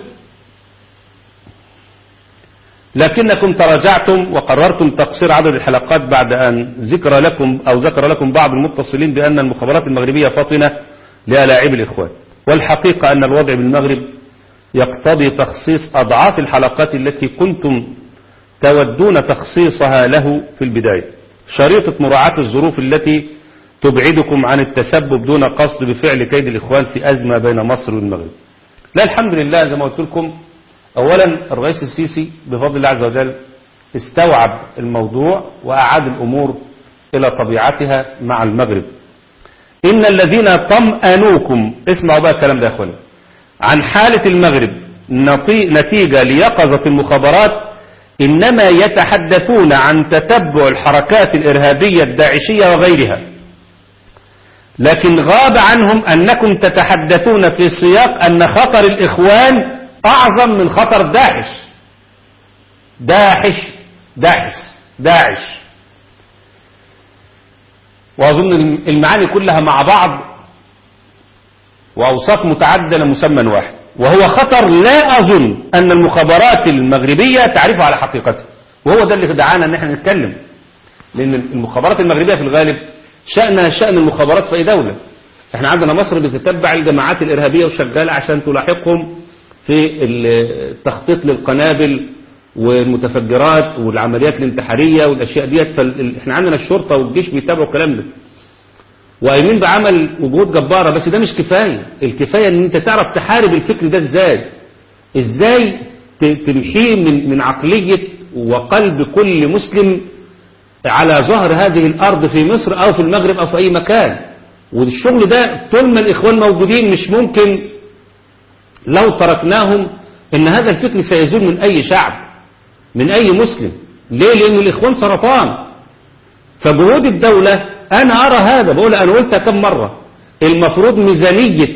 لكنكم تراجعتم وقررتم تقصير عدد الحلقات بعد أن ذكر لكم أو ذكر لكم بعض المتصلين بأن المخابرات المغربية فاطنة لألاعيب الإخوان والحقيقة أن الوضع بالمغرب يقتضي تخصيص أضعاف الحلقات التي كنتم تودون تخصيصها له في البداية شريطة مراعاة الظروف التي تبعدكم عن التسبب دون قصد بفعل كيد الإخوان في أزمة بين مصر والمغرب لا الحمد لله زي ما قلت لكم أولا الرئيس السيسي بفضل الله عز وجل استوعب الموضوع وأعاد الأمور إلى طبيعتها مع المغرب إن الذين طمأنوكم اسمعوا بقى الكلام ده يا أخواني عن حالة المغرب نتيجة ليقظة المخابرات إنما يتحدثون عن تتبع الحركات الإرهابية الداعشية وغيرها لكن غاب عنهم أنكم تتحدثون في سياق أن خطر الإخوان أعظم من خطر داعش داعش داعش داعش وأظن المعاني كلها مع بعض وأوصاف متعددة لمسمى واحد وهو خطر لا أظن أن المخابرات المغربية تعرفه على حقيقته وهو ده اللي دعانا أن احنا نتكلم لأن المخابرات المغربية في الغالب شأنها شأن المخابرات في أي دولة احنا عندنا مصر بتتبع الجماعات الإرهابية وشغالة عشان تلاحقهم في التخطيط للقنابل والمتفجرات والعمليات الانتحارية والأشياء ديت فاحنا عندنا الشرطة والجيش بيتابعوا الكلام ده وقايمين بعمل وجهود جبارة بس ده مش كفاية الكفاية ان انت تعرف تحارب الفكر ده ازاي ازاي ت- تمحيه من, من عقلية وقلب كل مسلم على ظهر هذه الأرض في مصر أو في المغرب أو في أي مكان والشغل ده طول ما الإخوان موجودين مش ممكن لو تركناهم ان هذا الفكر سيزول من أي شعب من أي مسلم ليه لأن الإخوان سرطان فجهود الدولة أنا أرى هذا بقول أنا قلتها كم مرة المفروض ميزانية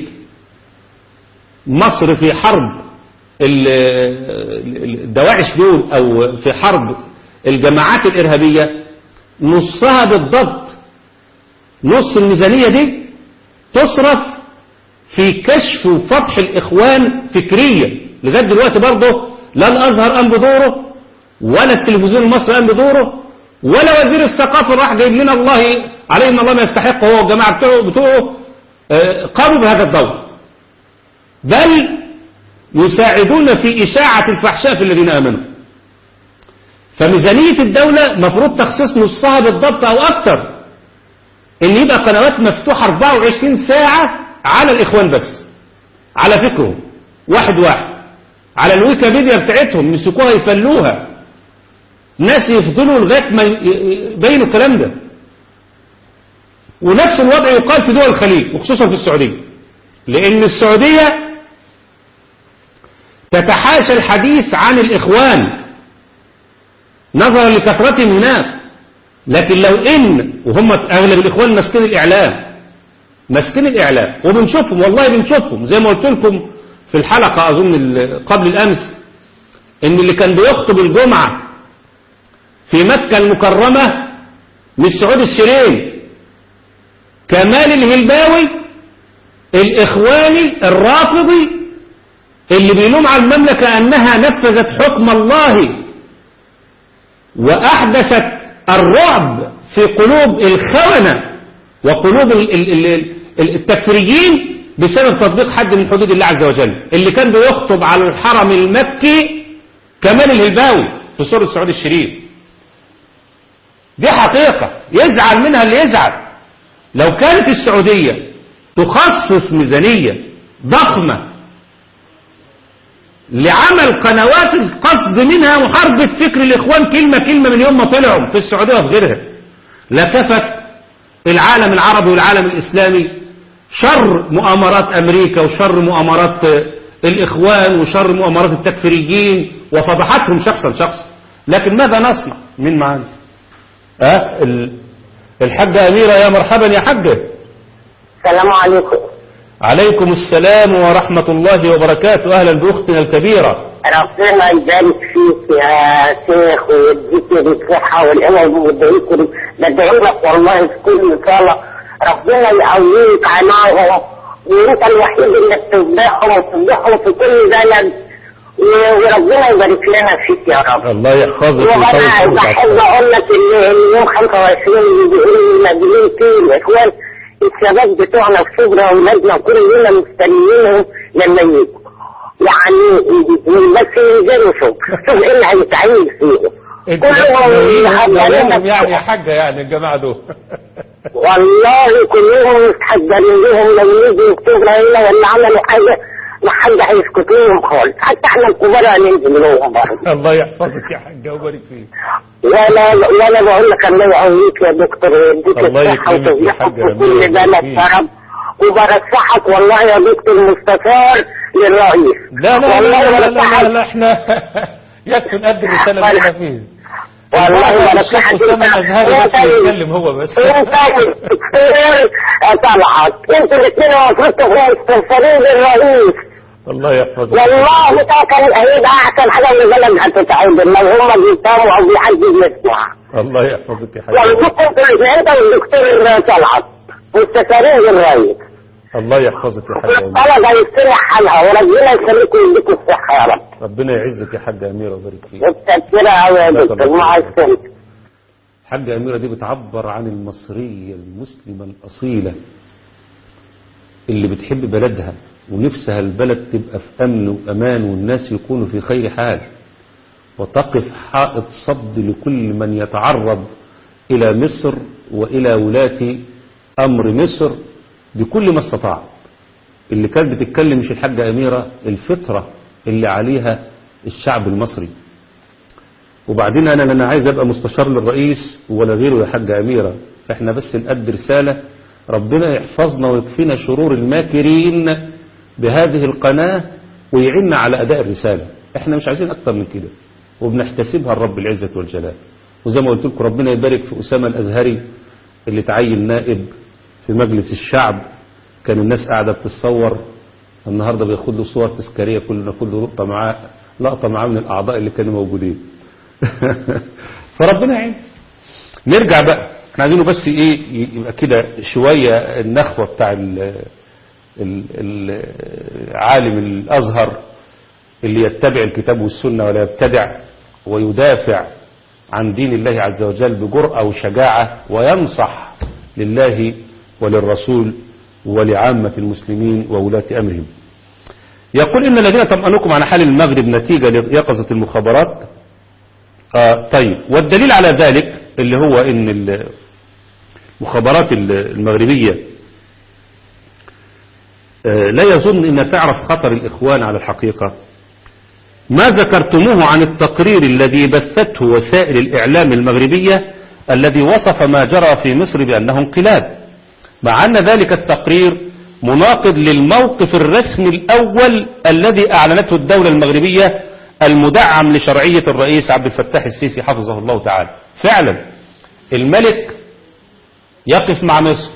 مصر في حرب ال- ال- الدواعش دول أو في حرب الجماعات الإرهابية نصها بالضبط نص الميزانية دي تصرف في كشف وفتح الإخوان فكريا لغاية دلوقتي برضه لا الأزهر قام بدوره ولا التلفزيون المصري قام بدوره ولا وزير الثقافة راح جايب لنا الله عليه ان الله ما يستحق هو والجماعة بتوعه, بتوعه آه، قاموا بهذا الدور بل يساعدون في إشاعة الفحشاء في الذين آمنوا فميزانية الدولة مفروض تخصيص نصها بالضبط أو أكتر إن يبقى قنوات مفتوحة 24 ساعة على الإخوان بس على فكرهم واحد واحد على الويكيبيديا بتاعتهم يمسكوها يفلوها ناس يفضلوا لغاية ما ي- يبينوا الكلام ده ونفس الوضع يقال في دول الخليج وخصوصا في السعودية لأن السعودية تتحاشى الحديث عن الإخوان نظرا لكثرتهم هناك لكن لو إن وهم أغلب الإخوان ماسكين الإعلام ماسكين الإعلام وبنشوفهم والله بنشوفهم زي ما قلت لكم في الحلقة أظن ال- قبل الأمس إن اللي كان بيخطب الجمعة في مكة المكرمة مش سعود الشرين كمال الهلباوي الإخواني الرافضي اللي بيلوم على المملكة أنها نفذت حكم الله وأحدثت الرعب في قلوب الخونة وقلوب ال- ال- ال- ال- التكفيريين بسبب تطبيق حد من حدود الله عز وجل اللي كان بيخطب على الحرم المكي كمال الهلباوي في سورة سعود الشريف دي حقيقة يزعل منها اللي يزعل لو كانت السعودية تخصص ميزانية ضخمة لعمل قنوات القصد منها محاربة فكر الإخوان كلمة كلمة من يوم ما طلعوا في السعودية وفي غيرها لكفت العالم العربي والعالم الإسلامي شر مؤامرات أمريكا وشر مؤامرات الإخوان وشر مؤامرات التكفيريين وفضحتهم شخصا شخصا لكن ماذا نصنع من معانا أه ال- الحاجة أميرة يا مرحبا يا حاجة السلام عليكم عليكم السلام ورحمة الله وبركاته أهلا بأختنا الكبيرة ربنا يبارك فيك يا شيخ ويديك بالصحة والأمل ويدعيك بدعي لك والله في كل صلاة ربنا يقويك عناهم وانت الوحيد اللي بتفضحهم وتفضحهم في كل بلد و- وربنا يبارك لنا فيك يا رب الله يحفظك وانا ويطول بحب عمرك. اقول لك ان إن يوم 25 اللي بيقولوا المدينين فيه الاخوان الشباب بتوعنا في شبرا واولادنا كلنا مستنيينهم لما يجوا يعني بس ينزلوا شوف شوف ايه اللي هيتعمل فيهم انت كلهم ناويين- ناويينهم محضرين يعني يا حاجة يعني الجماعة دول والله كلهم متحجرين لهم لو يجوا يكتبوا هنا ولا عملوا حاجه ما حد هيسكت لهم خالص حتى احنا الكبار هننزل لهم برضه الله يحفظك يا حاجة وبارك فيك ولا ولا بقول لك الله يقويك يا دكتور ويديك الله الصحة يكرمك يا وتوفيقك حاجة في أميرة كل بلد ويبارك يا رب وبرشحك والله يا دكتور مستشار للرئيس لا لا لا والله لا, لا, لا, برشحك لا احنا يكفي نقدم الرسالة اللي احنا فيها والله الشيخ برشحك أسامة الأزهري بس يتكلم هو بس انت طلعت انتوا الاثنين المفروض تبقوا مستنصرين للرئيس الله يحفظك والله ده كان هيبقى احسن حاجه ان البلد هتتعدل لو هم بيفهموا او بيحدد يسمع الله يحفظك يا حاجة وعندكم في انت والدكتور طلعت مستشارين للرئيس الله يحفظك يا حاجة أميرة والطلبه هيصلح حالها وربنا يخليكم ويديكم الصحه يا رب ربنا يعزك يا حاجة أميرة وبارك فيك متشكره قوي يا جزاك دكتور الله مع خير. السلامه حاجة أميرة دي بتعبر عن المصرية المسلمة الأصيلة اللي بتحب بلدها ونفسها البلد تبقى في أمن وأمان والناس يكونوا في خير حال وتقف حائط صد لكل من يتعرض إلى مصر وإلى ولاة أمر مصر بكل ما استطاع اللي كانت بتتكلم مش الحاجة أميرة الفطرة اللي عليها الشعب المصري وبعدين أنا أنا عايز أبقى مستشار للرئيس ولا غيره يا حاجة أميرة احنا بس نأدي رسالة ربنا يحفظنا ويكفينا شرور الماكرين بهذه القناة ويعيننا على أداء الرسالة احنا مش عايزين أكتر من كده وبنحتسبها الرب العزة والجلال وزي ما قلت لكم ربنا يبارك في أسامة الأزهري اللي تعين نائب في مجلس الشعب كان الناس قاعدة بتتصور النهاردة بياخد له صور تذكارية كلنا كل لقطة معاه لقطة معاه من الأعضاء اللي كانوا موجودين فربنا يعين نرجع بقى احنا عايزينه بس ايه يبقى كده شوية النخوة بتاع ال ال ال عالم الأزهر اللي يتبع الكتاب والسنة ولا يبتدع ويدافع عن دين الله عز وجل بجرأة وشجاعة وينصح لله وللرسول ولعامة المسلمين وولاة أمرهم يقول إن الذين طمأنكم عن حال المغرب نتيجة ليقظة المخابرات آه طيب والدليل على ذلك اللي هو إن المخابرات المغربية آه لا يظن إن تعرف خطر الإخوان على الحقيقة ما ذكرتموه عن التقرير الذي بثته وسائل الإعلام المغربية الذي وصف ما جرى في مصر بأنه انقلاب مع أن ذلك التقرير مناقض للموقف الرسمي الأول الذي أعلنته الدولة المغربية المدعم لشرعية الرئيس عبد الفتاح السيسي حفظه الله تعالى فعلا الملك يقف مع مصر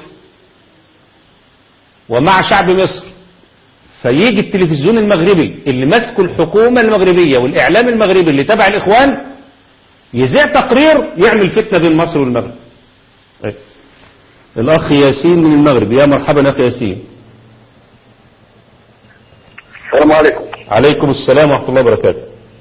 ومع شعب مصر فيجي التلفزيون المغربي اللي ماسكه الحكومة المغربية والإعلام المغربي اللي تبع الإخوان يذيع تقرير يعمل فتنة بين مصر والمغرب أي. الأخ ياسين من المغرب يا مرحبا أخي ياسين السلام عليكم عليكم السلام ورحمة الله وبركاته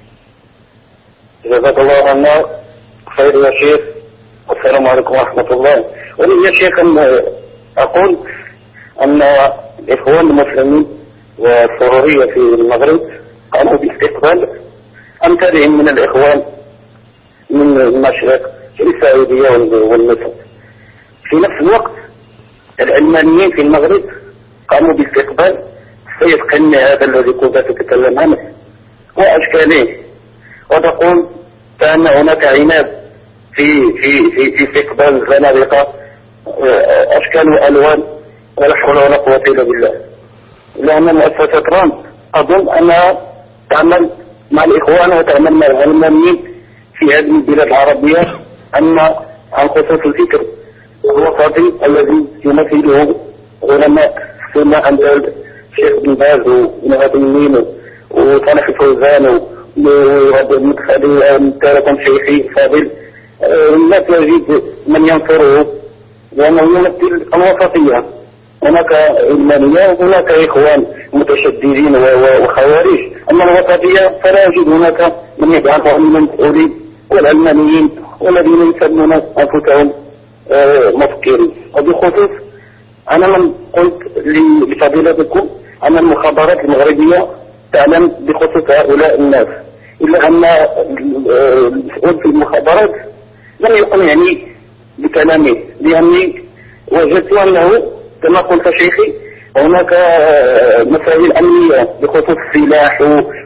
جزاك الله عنا خير يا شيخ السلام عليكم ورحمة الله ولي يا شيخ أن أقول أن الإخوان المسلمين والسرورية في المغرب قاموا باستقبال أمثالهم من الإخوان من المشرق في السعودية والمصر في نفس الوقت العلمانيين في المغرب قاموا باستقبال السيد قني هذا الذي كنت تتكلم عنه وأشكاله وتقول كأن هناك عناد في في في في استقبال الزنادقة أشكال وألوان ولا حول ولا قوة إلا بالله لأن مؤسسة ترامب أظن أنها تعمل مع الإخوان وتعمل مع العلمانيين في هذه البلاد العربية أما عن خصوص الفكر الوسطي الذي يمثله علماء ثم أمثال الشيخ بن باز ونهاد النين وصالح الفوزان وهذا المدخلي تارة شيخي فاضل لا تجد من ينصره لأنه يمثل الوسطية هناك علمانية وهناك إخوان متشددين وخوارج أما الوسطية فلا يجد هناك من يدعمهم من المسؤولين والعلمانيين والذين يسمون أنفسهم مفكرين وبخصوص أنا من قلت لفضيلتكم أن المخابرات المغربية تعلم بخصوص هؤلاء الناس إلا أن المسؤول في المخابرات لم يقنعني بكلامه لأني وجدت أنه كما قلت شيخي هناك مسائل أمنية بخصوص السلاح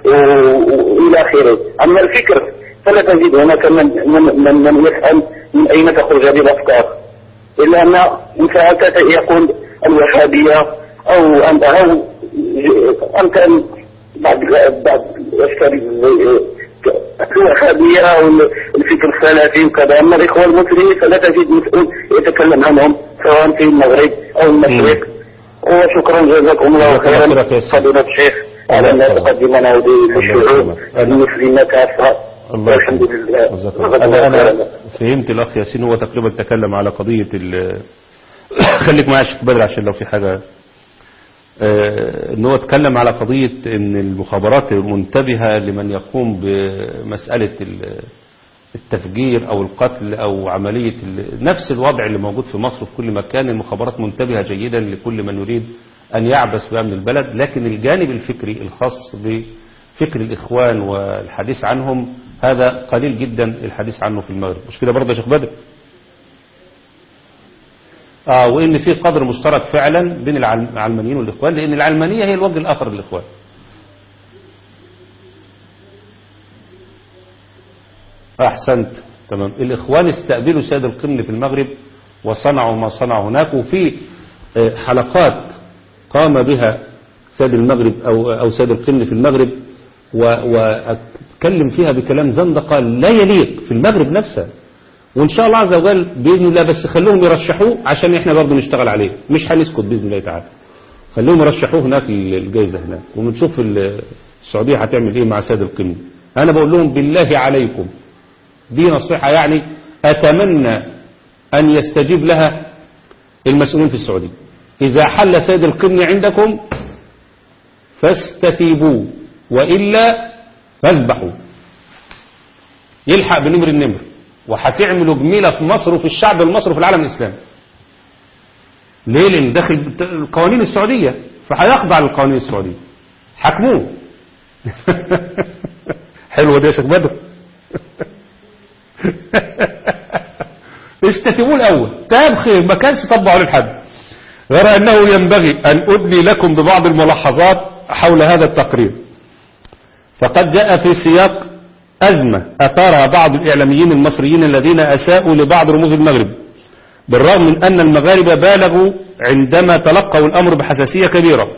وإلى آخره أما الفكر فلا تجد هناك من, من, من, من يسأل من أين تخرج هذه الأفكار إلا أن إن سألت يقول الوهابية أو أن أو أن كان بعض بعض الأشكال الوهابية أو الفكر السلفي وكذا أما الإخوة المسلمين فلا تجد مسؤول يتكلم عنهم سواء في المغرب أو المشرق وشكرا جزاكم الله خيرا فضيلة الشيخ على أن تقدمنا للشعوب المسلمة كافة الله الحمد لله أنا, أنا فهمت الأخ ياسين هو تقريبا تكلم على قضية ال خليك معايا شيخ بدر عشان لو في حاجة آه، ان هو اتكلم على قضية ان المخابرات منتبهة لمن يقوم بمسألة ال- التفجير أو القتل أو عملية ال- نفس الوضع اللي موجود في مصر في كل مكان المخابرات منتبهة جيدا لكل من يريد أن يعبث بأمن البلد لكن الجانب الفكري الخاص بفكر الإخوان والحديث عنهم هذا قليل جدا الحديث عنه في المغرب مش كده برضه يا شيخ بدر آه وإن في قدر مشترك فعلا بين العلم- العلمانيين والإخوان لأن العلمانية هي الوجه الآخر للإخوان أحسنت تمام الإخوان استقبلوا سيد القمن في المغرب وصنعوا ما صنعوا هناك وفي آه، حلقات قام بها سيد المغرب أو, أو سيد القمن في المغرب و- وأتكلم فيها بكلام زندقة لا يليق في المغرب نفسها وإن شاء الله عز وجل بإذن الله بس خلوهم يرشحوه عشان إحنا برضه نشتغل عليه مش هنسكت بإذن الله تعالى خلوهم يرشحوه هناك الجائزة هناك ونشوف ال- السعودية هتعمل إيه مع سيد القمن أنا بقول لهم بالله عليكم دي نصيحة يعني أتمنى أن يستجيب لها المسؤولين في السعودية إذا حل سيد القرن عندكم فاستتيبوا وإلا فاذبحوا يلحق بنمر النمر وهتعملوا جميلة في مصر وفي الشعب المصري وفي العالم الإسلامي ليه لأن داخل القوانين السعودية فهيخضع للقوانين السعودية حكموه حلوة دي يا شيخ بدر استتبوه الأول تاب خير ما كانش طبعوا للحد غير أنه ينبغي أن أدني لكم ببعض الملاحظات حول هذا التقرير فقد جاء في سياق أزمة أثارها بعض الإعلاميين المصريين الذين أساءوا لبعض رموز المغرب بالرغم من أن المغاربة بالغوا عندما تلقوا الأمر بحساسية كبيرة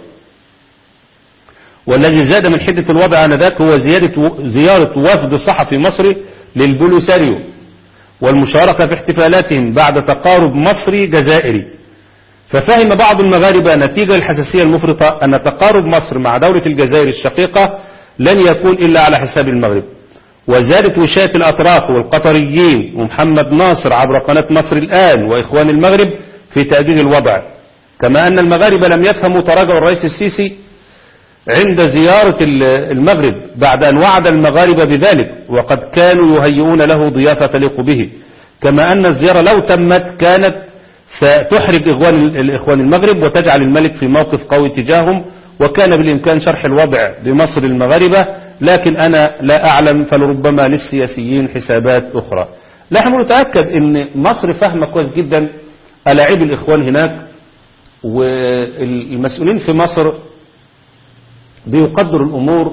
والذي زاد من حدة الوضع آنذاك هو زيادة زيارة وفد صحفي مصري للبوليساريو والمشاركة في احتفالاتهم بعد تقارب مصري جزائري ففهم بعض المغاربة نتيجة الحساسية المفرطة أن تقارب مصر مع دولة الجزائر الشقيقة لن يكون إلا على حساب المغرب وزادت وشاية الأتراك والقطريين ومحمد ناصر عبر قناة مصر الآن وإخوان المغرب في تأجيل الوضع كما أن المغاربة لم يفهموا تراجع الرئيس السيسي عند زيارة المغرب بعد أن وعد المغاربة بذلك وقد كانوا يهيئون له ضيافة تليق به كما أن الزيارة لو تمت كانت ستحرج إخوان الإخوان المغرب وتجعل الملك في موقف قوي تجاههم وكان بالإمكان شرح الوضع بمصر المغاربة لكن أنا لا أعلم فلربما للسياسيين حسابات أخرى نحن نتأكد أن مصر فاهمة كويس جدا ألاعب الإخوان هناك والمسؤولين في مصر بيقدروا الأمور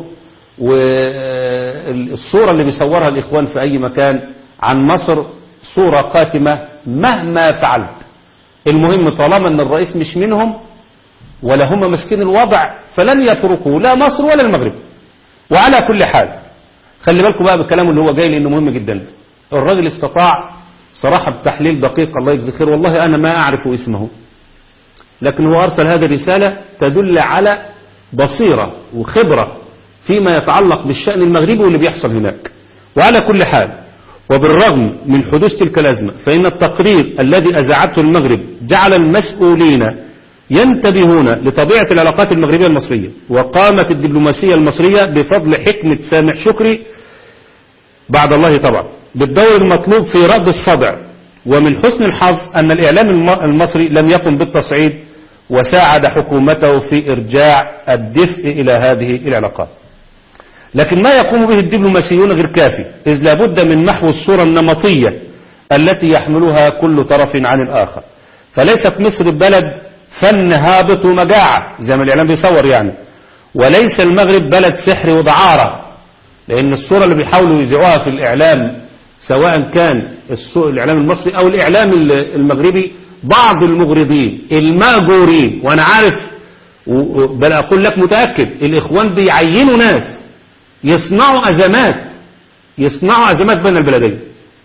والصورة اللي بيصورها الإخوان في أي مكان عن مصر صورة قاتمة مهما فعلت المهم طالما أن الرئيس مش منهم ولا هم مسكين الوضع فلن يتركوا لا مصر ولا المغرب وعلى كل حال خلي بالكم بقى بالكلام اللي هو جاي لأنه مهم جدا الراجل استطاع صراحة بتحليل دقيق الله يجزي خير والله أنا ما أعرف اسمه لكن هو أرسل هذه الرسالة تدل على بصيرة وخبرة فيما يتعلق بالشأن المغربي واللي بيحصل هناك وعلى كل حال وبالرغم من حدوث تلك الأزمة فإن التقرير الذي أزعته المغرب جعل المسؤولين ينتبهون لطبيعة العلاقات المغربية المصرية وقامت الدبلوماسية المصرية بفضل حكمة سامح شكري بعد الله طبعا بالدور المطلوب في رد الصدع ومن حسن الحظ أن الإعلام المصري لم يقم بالتصعيد وساعد حكومته في إرجاع الدفء إلى هذه العلاقات لكن ما يقوم به الدبلوماسيون غير كافي إذ لابد من محو الصورة النمطية التي يحملها كل طرف عن الآخر فليست مصر بلد فن هابط ومجاعة زي ما الإعلام بيصور يعني وليس المغرب بلد سحر ودعارة لأن الصورة اللي بيحاولوا يذيعوها في الإعلام سواء كان الإعلام المصري أو الإعلام المغربي بعض المغرضين الماجورين وأنا عارف بل أقول لك متأكد الإخوان بيعينوا ناس يصنعوا أزمات يصنعوا أزمات بين البلدين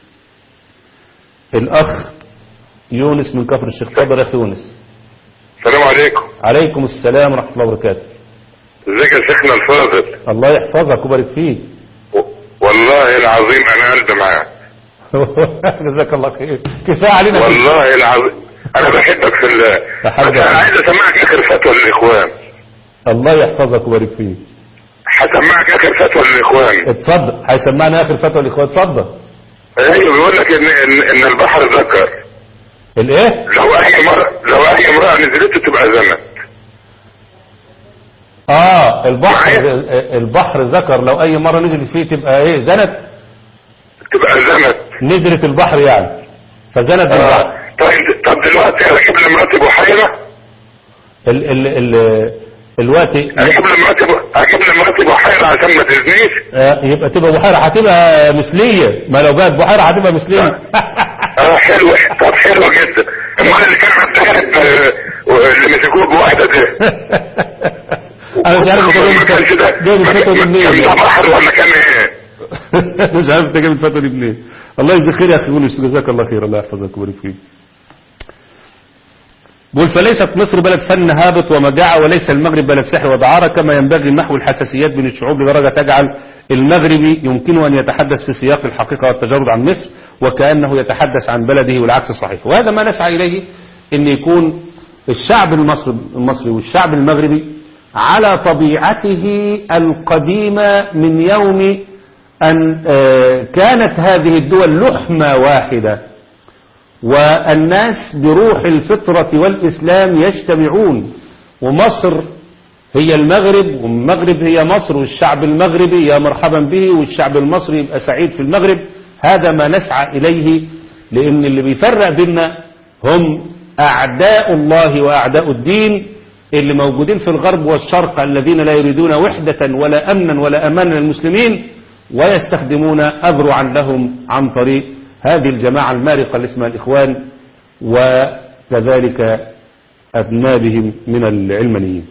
الأخ يونس من كفر الشيخ تفضل يا أخي يونس السلام عليكم عليكم السلام ورحمة الله وبركاته ازيك يا شيخنا الفاضل الله يحفظك ويبارك فيك و- والله العظيم انا قلبي معاك جزاك الله خير كفايه علينا كده. والله العظيم انا بحبك في الله يا حبيبي. بس انا عايز اسمعك اخر فتوى للاخوان الله يحفظك ويبارك فيك هسمعك اخر فتوى للاخوان اتفضل هيسمعنا اخر فتوى الاخوان اتفضل ايوه بيقول لك ان ان, إن البحر ذكر الايه لو اي مرة لو اي امرأة نزلته تبقى زمت اه البحر معايا؟ البحر ذكر لو اي مرة نزلت فيه تبقى ايه زنت تبقى زمت نزلت البحر يعني فزنت بالبحر آه. طيب طب دلوقتي اجيب لمراتي بحيرة ال ال ال الوقت اجيب لمراتي ب- اجيب لمراتي بحيرة عشان ما تزنيش آه، يبقى تبقى بحيرة هتبقى مثلية ما لو بقت بحيرة هتبقى مثلية اه حلو طب حلو جدا امال اللي كان متهرب اللي مسكوه بواحدة ده انا مش عارف انت ما كانش ده جايب جايب الفتوى دي منين كان ده بحر ولا كان ايه مش عارف انت جايب الفتوى دي منين الله يجزيك خير يا اخي يونس جزاك الله خير الله يحفظك ويبارك فيك بقول فليست مصر بلد فن هابط ومجاعة وليس المغرب بلد سحر ودعارة كما ينبغي محو الحساسيات بين الشعوب لدرجة تجعل المغربي يمكنه أن يتحدث في سياق الحقيقة والتجرد عن مصر وكأنه يتحدث عن بلده والعكس صحيح وهذا ما نسعى إليه أن يكون الشعب المصري, المصري والشعب المغربي على طبيعته القديمة من يوم أن آه، كانت هذه الدول لحمة واحدة والناس بروح الفطرة والإسلام يجتمعون ومصر هي المغرب والمغرب هي مصر والشعب المغربي يا مرحبا به والشعب المصري يبقى سعيد في المغرب هذا ما نسعى إليه لأن اللي بيفرق بيننا هم أعداء الله وأعداء الدين اللي موجودين في الغرب والشرق الذين لا يريدون وحدة ولا أمنا ولا أمانا للمسلمين ويستخدمون أذرعا لهم عن طريق هذه الجماعة المارقة اللي اسمها الإخوان وكذلك أذنابهم من العلمانيين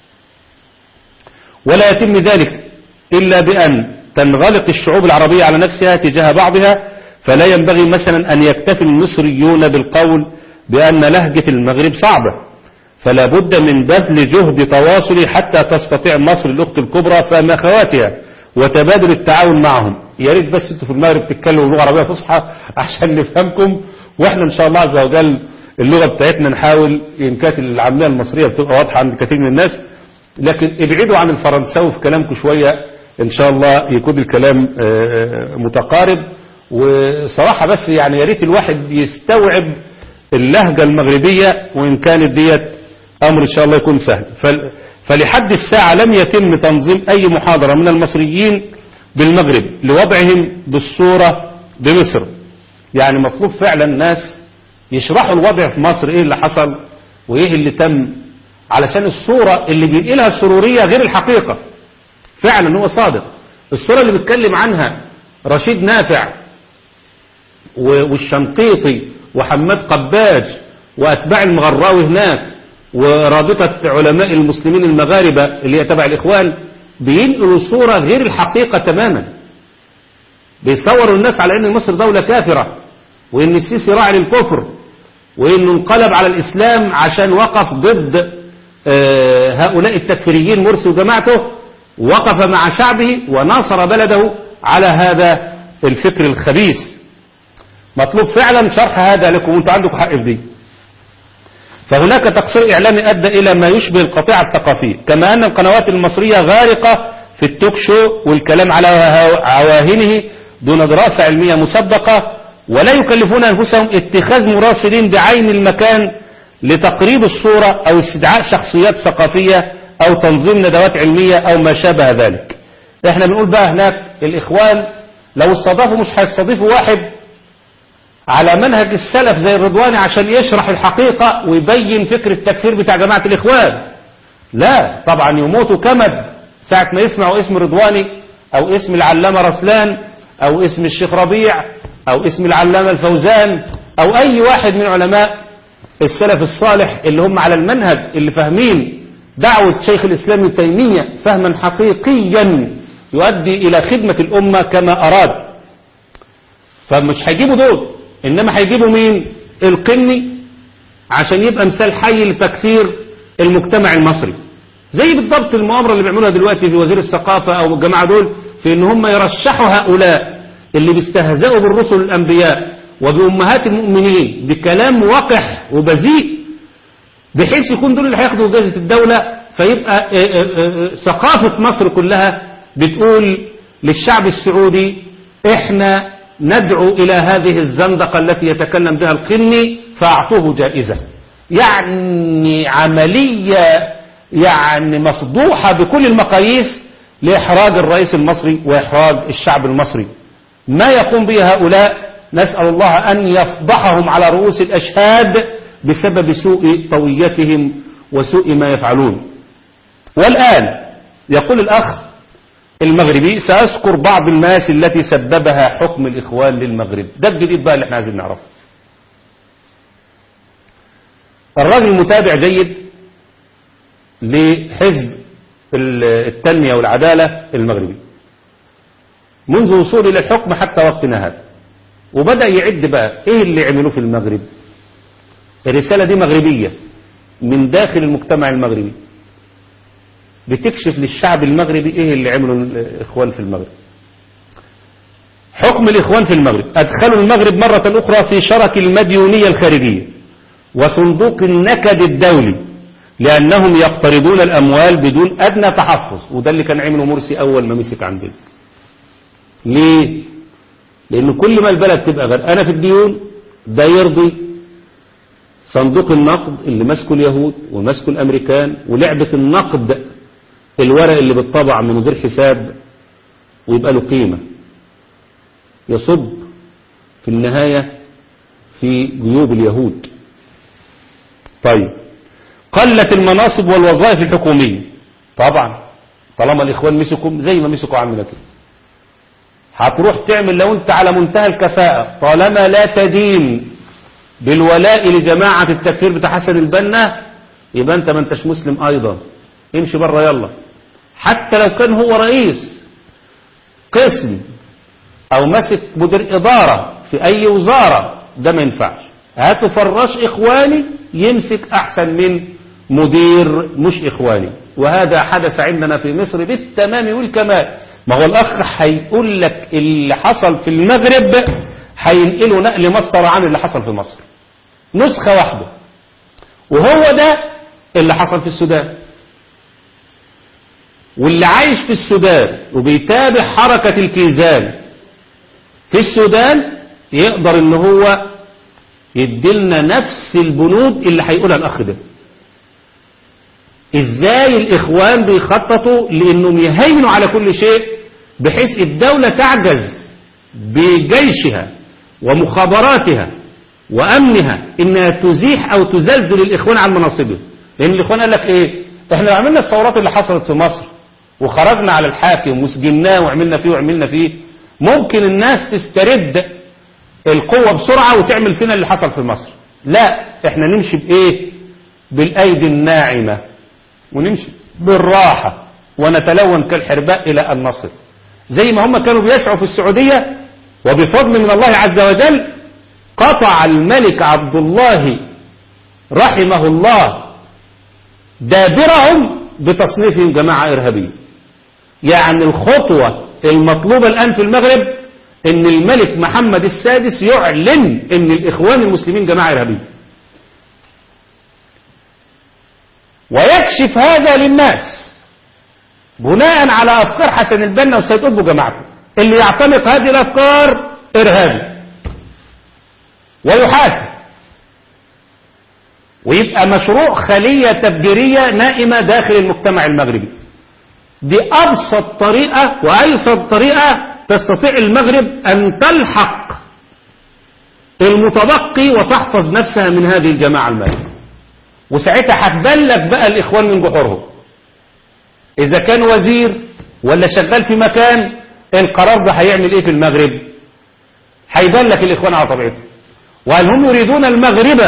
ولا يتم ذلك إلا بأن تنغلق الشعوب العربية على نفسها تجاه بعضها فلا ينبغي مثلا أن يكتفي المصريون بالقول بأن لهجة المغرب صعبة فلا بد من بذل جهد تواصلي حتى تستطيع مصر الأخت الكبرى فهم أخواتها وتبادل التعاون معهم يا ريت بس انتوا في المغرب تتكلموا لغة عربية فصحى عشان نفهمكم واحنا ان شاء الله عز وجل اللغة بتاعتنا نحاول ان كانت العامية المصرية بتبقى واضحة عند كثير من الناس لكن ابعدوا عن الفرنساوي في كلامكم شوية ان شاء الله يكون الكلام آه، متقارب وصراحة بس يعني يا ريت الواحد يستوعب اللهجة المغربية وإن كانت ديت أمر إن شاء الله يكون سهل فل- فلحد الساعة لم يتم تنظيم أي محاضرة من المصريين بالمغرب لوضعهم بالصورة بمصر يعني مطلوب فعلا الناس يشرحوا الوضع في مصر إيه اللي حصل وإيه اللي تم علشان الصورة اللي بينقلها السرورية غير الحقيقة فعلا هو صادق الصورة اللي بيتكلم عنها رشيد نافع و- والشنقيطي وحماد قباج وأتباع المغراوي هناك ورابطة علماء المسلمين المغاربة اللي هي تبع الإخوان بينقلوا صورة غير الحقيقة تماما بيصوروا الناس على أن مصر دولة كافرة وأن السيسي راعي للكفر وأنه انقلب على الإسلام عشان وقف ضد آه، هؤلاء التكفيريين مرسي وجماعته وقف مع شعبه وناصر بلده على هذا الفكر الخبيث مطلوب فعلا شرح هذا لكم وانتم عندكم حق في دي فهناك تقصير إعلامي أدى إلى ما يشبه القطيعة الثقافية كما أن القنوات المصرية غارقة في التوك شو والكلام على هوا- عواهنه دون دراسة علمية مسبقة ولا يكلفون أنفسهم اتخاذ مراسلين بعين المكان لتقريب الصورة أو استدعاء شخصيات ثقافية أو تنظيم ندوات علمية أو ما شابه ذلك احنا بنقول بقى هناك الإخوان لو استضافوا مش هيستضيفوا واحد على منهج السلف زي الرضواني عشان يشرح الحقيقة ويبين فكر التكفير بتاع جماعة الإخوان لا طبعا يموتوا كمد ساعة ما يسمعوا اسم رضواني أو اسم العلامة رسلان أو اسم الشيخ ربيع أو اسم العلامة الفوزان أو أي واحد من علماء السلف الصالح اللي هم على المنهج اللي فاهمين دعوة شيخ الإسلام ابن تيمية فهما حقيقيا يؤدي إلى خدمة الأمة كما أراد فمش هيجيبوا دول إنما هيجيبوا مين القني عشان يبقى مثال حي لتكفير المجتمع المصري زي بالضبط المؤامرة اللي بيعملوها دلوقتي في وزير الثقافة أو الجماعة دول في إن هم يرشحوا هؤلاء اللي بيستهزئوا بالرسل الأنبياء وبأمهات المؤمنين بكلام وقح وبذيء بحيث يكون دول اللي هياخدوا جائزة الدولة فيبقى آه، آه، آه، ثقافة مصر كلها بتقول للشعب السعودي احنا ندعو إلى هذه الزندقة التي يتكلم بها القني فأعطوه جائزة يعني عملية يعني مفضوحة بكل المقاييس لإحراج الرئيس المصري وإحراج الشعب المصري ما يقوم به هؤلاء نسأل الله أن يفضحهم على رؤوس الأشهاد بسبب سوء طويتهم وسوء ما يفعلون والآن يقول الأخ المغربي سأذكر بعض الناس التي سببها حكم الإخوان للمغرب ده الجديد بقى اللي احنا عايزين نعرفه الراجل متابع جيد لحزب التنمية والعدالة المغربي منذ وصوله إلى الحكم حتى وقتنا هذا وبدأ يعد بقى ايه اللي عملوه في المغرب الرسالة دي مغربية من داخل المجتمع المغربي بتكشف للشعب المغربي ايه اللي عمله الاخوان في المغرب حكم الاخوان في المغرب ادخلوا المغرب مرة اخرى في شرك المديونية الخارجية وصندوق النكد الدولي لانهم يقترضون الاموال بدون ادنى تحفظ وده اللي كان عمله مرسي اول ما مسك عندنا ليه لان كل ما البلد تبقى غرقانه في الديون ده يرضي صندوق النقد اللي ماسكه اليهود وماسكه الامريكان ولعبة النقد الورق اللي بالطبع من غير حساب ويبقى له قيمة يصب في النهاية في جيوب اليهود طيب قلت المناصب والوظائف الحكومية طبعا طالما الإخوان مسكوا زي ما مسكوا عمنا كده هتروح تعمل لو انت على منتهى الكفاءة طالما لا تدين بالولاء لجماعة التكفير بتاع حسن البنا يبقى انت ما انتش مسلم ايضا امشي بره يلا حتى لو كان هو رئيس قسم او مسك مدير ادارة في اي وزارة ده ما ينفعش هاتوا فراش اخواني يمسك احسن من مدير مش اخواني وهذا حدث عندنا في مصر بالتمام والكمال ما هو الاخ هيقول لك اللي حصل في المغرب هينقلوا نقل مسطر عن اللي حصل في مصر نسخة واحدة وهو ده اللي حصل في السودان واللي عايش في السودان وبيتابع حركة الكيزان في السودان يقدر ان هو يديلنا نفس البنود اللي هيقولها الاخ ده ازاي الاخوان بيخططوا لانهم يهيمنوا على كل شيء بحيث الدولة تعجز بجيشها ومخابراتها وامنها انها تزيح او تزلزل الاخوان عن مناصبهم لان الاخوان قال لك ايه احنا عملنا الثورات اللي حصلت في مصر وخرجنا على الحاكم وسجناه وعملنا فيه وعملنا فيه ممكن الناس تسترد القوة بسرعة وتعمل فينا اللي حصل في مصر لا احنا نمشي بايه بالايدي الناعمة ونمشي بالراحة ونتلون كالحرباء الى ان نصل زي ما هم كانوا بيسعوا في السعودية وبفضل من الله عز وجل قطع الملك عبد الله رحمه الله دابرهم بتصنيفهم جماعة إرهابية يعني الخطوة المطلوبة الآن في المغرب ان الملك محمد السادس يعلن ان الإخوان المسلمين جماعة إرهابية ويكشف هذا للناس بناء على أفكار حسن البنا والسيد قطب وجماعته اللي يعتنق هذه الأفكار إرهابي ويحاسب ويبقى مشروع خلية تفجيرية نائمة داخل المجتمع المغربي دي أبسط طريقة وأيسر طريقة تستطيع المغرب أن تلحق المتبقي وتحفظ نفسها من هذه الجماعة المالية وساعتها هتبلغ بقى الإخوان من جحورهم إذا كان وزير ولا شغال في مكان القرار ده هيعمل إيه في المغرب هيبلغ الإخوان على طبيعته وهل هم يريدون المغرب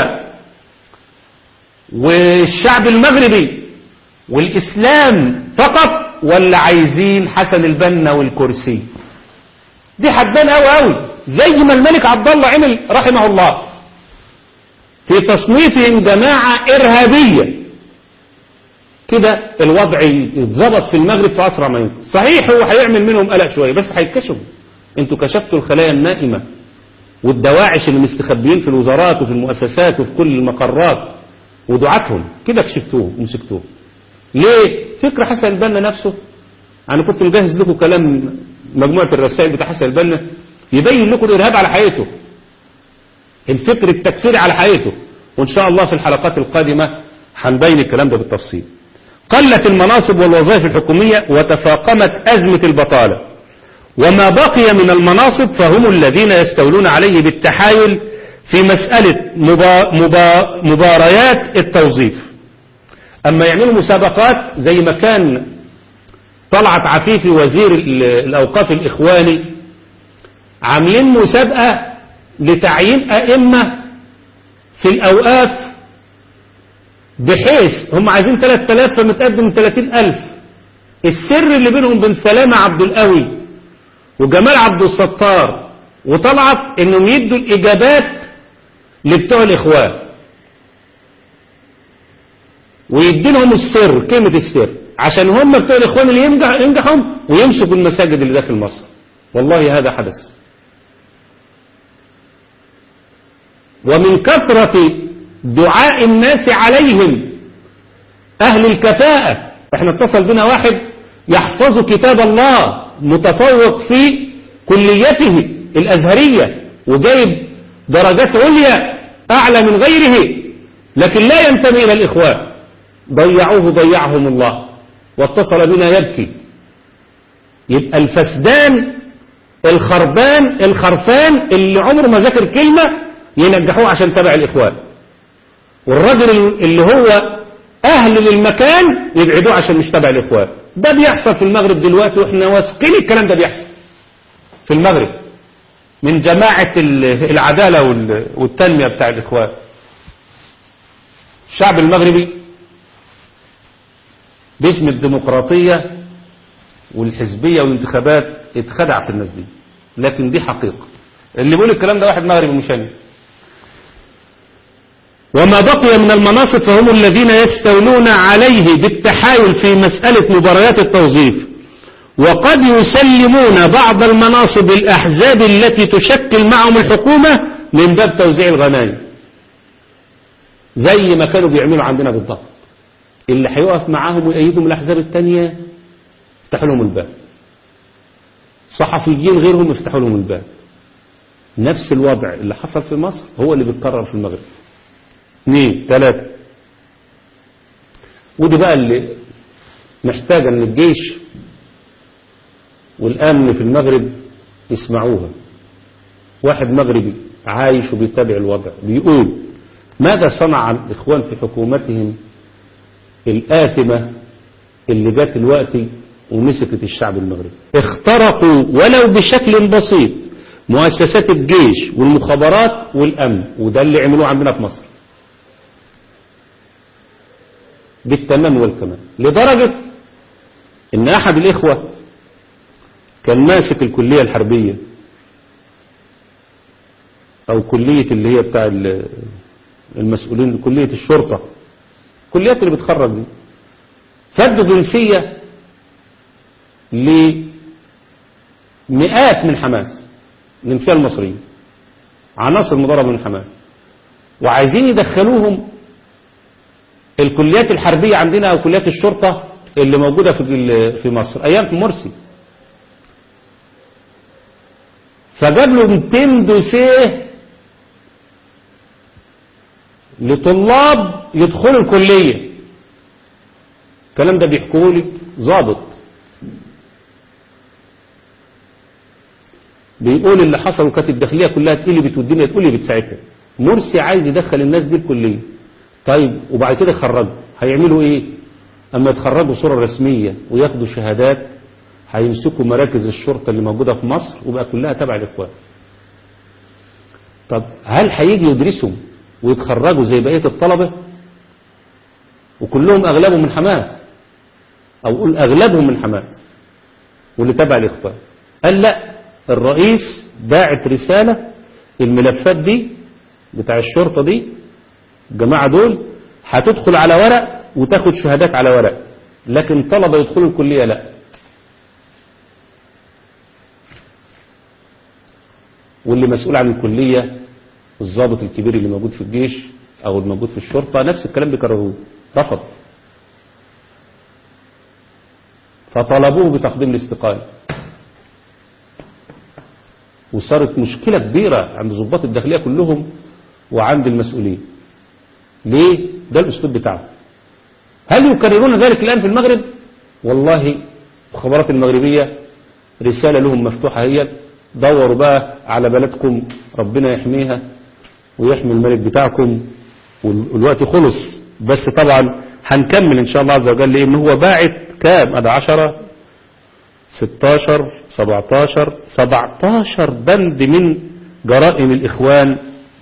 والشعب المغربي والإسلام فقط ولا عايزين حسن البنا والكرسي دي حبان قوي قوي زي ما الملك عبد الله عمل رحمه الله في تصنيفهم جماعة إرهابية كده الوضع يتظبط في المغرب في أسرع ما يمكن صحيح هو هيعمل منهم قلق شوية بس هيتكشفوا انتوا كشفتوا الخلايا النائمة والدواعش اللي مستخبيين في الوزارات وفي المؤسسات وفي كل المقرات ودعاتهم كده كشفتوه ومسكتوه ليه فكر حسن البنا نفسه انا كنت مجهز لكم كلام مجموعة الرسائل بتاع حسن البنا يبين لكم الإرهاب على حقيقته الفكر التكفيري على حقيقته وإن شاء الله في الحلقات القادمة هنبين الكلام ده بالتفصيل قلت المناصب والوظائف الحكومية وتفاقمت أزمة البطالة وما بقي من المناصب فهم الذين يستولون عليه بالتحايل في مسألة مبا مبا مباريات التوظيف أما يعملوا مسابقات زي ما كان طلعت عفيفي وزير ال- الأوقاف الإخواني عاملين مسابقة لتعيين أئمة في الأوقاف بحيث هم عايزين 3000 فمتقدم 30000 السر اللي بينهم بين سلامة عبد القوي وجمال عبد الستار وطلعت انهم يدوا الاجابات لبتوع الاخوان ويدينهم السر كلمة السر عشان هم بتوع الاخوان اللي ينجح ينجحهم ويمسكوا المساجد اللي داخل مصر والله هذا حدث ومن كثرة دعاء الناس عليهم أهل الكفاءة احنا اتصل بنا واحد يحفظ كتاب الله متفوق في كليته الأزهرية وجايب درجات عليا أعلى من غيره لكن لا ينتمي إلى الإخوان ضيعوه ضيعهم الله واتصل بنا يبكي يبقى الفسدان الخربان الخرفان اللي عمره ما ذاكر كلمة ينجحوه عشان تبع الإخوان والراجل اللي هو أهل للمكان يبعدوه عشان مش تبع الإخوان ده بيحصل في المغرب دلوقتي واحنا واثقين الكلام ده بيحصل في المغرب من جماعة ال- العدالة وال- والتنمية بتاع الإخوان الشعب المغربي باسم الديمقراطية والحزبية والانتخابات اتخدع في الناس دي لكن دي حقيقة اللي بيقول الكلام ده واحد مغربي مشاني وما بقي من المناصب فهم الذين يستولون عليه بالتحايل في مسألة مباريات التوظيف وقد يسلمون بعض المناصب الأحزاب التي تشكل معهم الحكومة من باب توزيع الغنائم زي ما كانوا بيعملوا عندنا بالضبط اللي هيقف معاهم ويأيدهم الأحزاب التانية يفتحوا لهم الباب صحفيين غيرهم يفتحوا لهم الباب نفس الوضع اللي حصل في مصر هو اللي بيتكرر في المغرب اثنين ثلاثة ودي بقى اللي محتاجة ان الجيش والامن في المغرب يسمعوها واحد مغربي عايش وبيتابع الوضع بيقول ماذا صنع الاخوان في حكومتهم الآثمة اللي جت دلوقتي ومسكت الشعب المغربي اخترقوا ولو بشكل بسيط مؤسسات الجيش والمخابرات والأمن وده اللي عملوه عندنا في مصر بالتمام والكمال لدرجة ان احد الاخوة كان ماسك الكلية الحربية او كلية اللي هي بتاع ال- المسؤولين كلية الشرطة كليات اللي بتخرج دي فدوا جنسية لمئات من حماس الجنسية المصرية عناصر مضاربة من حماس وعايزين يدخلوهم الكليات الحربية عندنا أو كليات الشرطة اللي موجودة في ال- في مصر أيام مرسي فجاب له 200 دوسيه لطلاب يدخلوا الكلية الكلام ده بيحكوه لي ضابط بيقول اللي حصل وكانت الداخلية كلها تقلبت والدنيا تقلبت ساعتها مرسي عايز يدخل الناس دي الكلية طيب وبعد كده يخرجوا هيعملوا ايه اما يتخرجوا صورة رسمية وياخدوا شهادات هيمسكوا مراكز الشرطة اللي موجودة في مصر وبقى كلها تبع الاخوان طب هل هيجي يدرسوا ويتخرجوا زي بقية الطلبة وكلهم اغلبهم من حماس او قول اغلبهم من حماس واللي تبع الاخوان قال لا الرئيس باعت رسالة الملفات دي بتاع الشرطة دي الجماعة دول هتدخل على ورق وتاخد شهادات على ورق لكن طلبة يدخلوا الكلية لا واللي مسؤول عن الكلية الضابط الكبير اللي موجود في الجيش او الموجود في الشرطة نفس الكلام بيكرروه رفض فطلبوه بتقديم الاستقالة وصارت مشكلة كبيرة عند ضباط الداخلية كلهم وعند المسؤولين ليه ده الأسلوب بتاعهم هل يكررون ذلك الآن في المغرب والله الخبرات المغربية رسالة لهم مفتوحة هي دوروا بقى على بلدكم ربنا يحميها ويحمي الملك بتاعكم والوقت خلص بس طبعا هنكمل ان شاء الله عز وجل لان هو باعت كام ادي 10 16 17 17 بند من جرائم الاخوان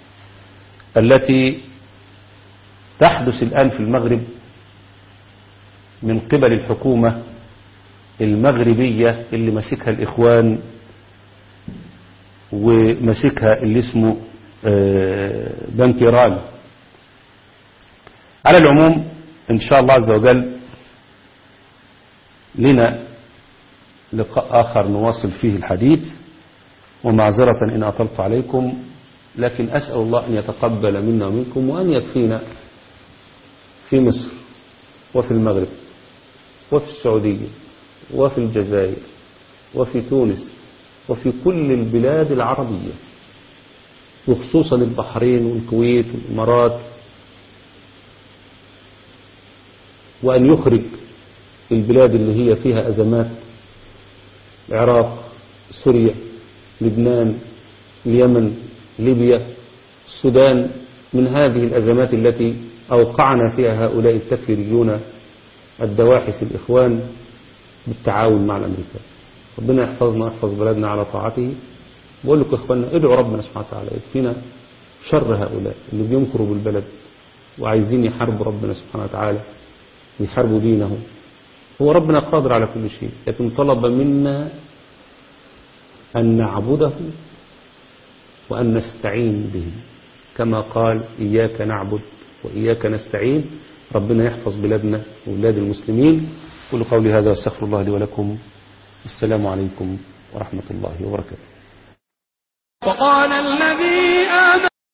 التي تحدث الان في المغرب من قبل الحكومة المغربية اللي ماسكها الإخوان وماسكها اللي اسمه بنك إيران على العموم إن شاء الله عز وجل لنا لقاء آخر نواصل فيه الحديث ومعذرة إن أطلت عليكم لكن أسأل الله أن يتقبل منا ومنكم وأن يكفينا في مصر وفي المغرب وفي السعودية وفي الجزائر وفي تونس وفي كل البلاد العربية وخصوصا البحرين والكويت والإمارات وأن يخرج البلاد اللي هي فيها أزمات العراق سوريا لبنان اليمن ليبيا السودان من هذه الأزمات التي أوقعنا فيها هؤلاء التكفيريون الدواحس الإخوان بالتعاون مع الأمريكان ربنا يحفظنا ويحفظ بلدنا على طاعته بقول لكم إخواننا ادعوا ربنا سبحانه وتعالى يكفينا شر هؤلاء اللي بينكروا بالبلد وعايزين يحاربوا ربنا سبحانه وتعالى ويحاربوا دينه هو ربنا قادر على كل شيء لكن طلب منا أن نعبده وأن نستعين به كما قال إياك نعبد وإياك نستعين ربنا يحفظ بلادنا وبلاد المسلمين كل قولي هذا واستغفر الله لي ولكم السلام عليكم ورحمة الله وبركاته وقال الذي آمن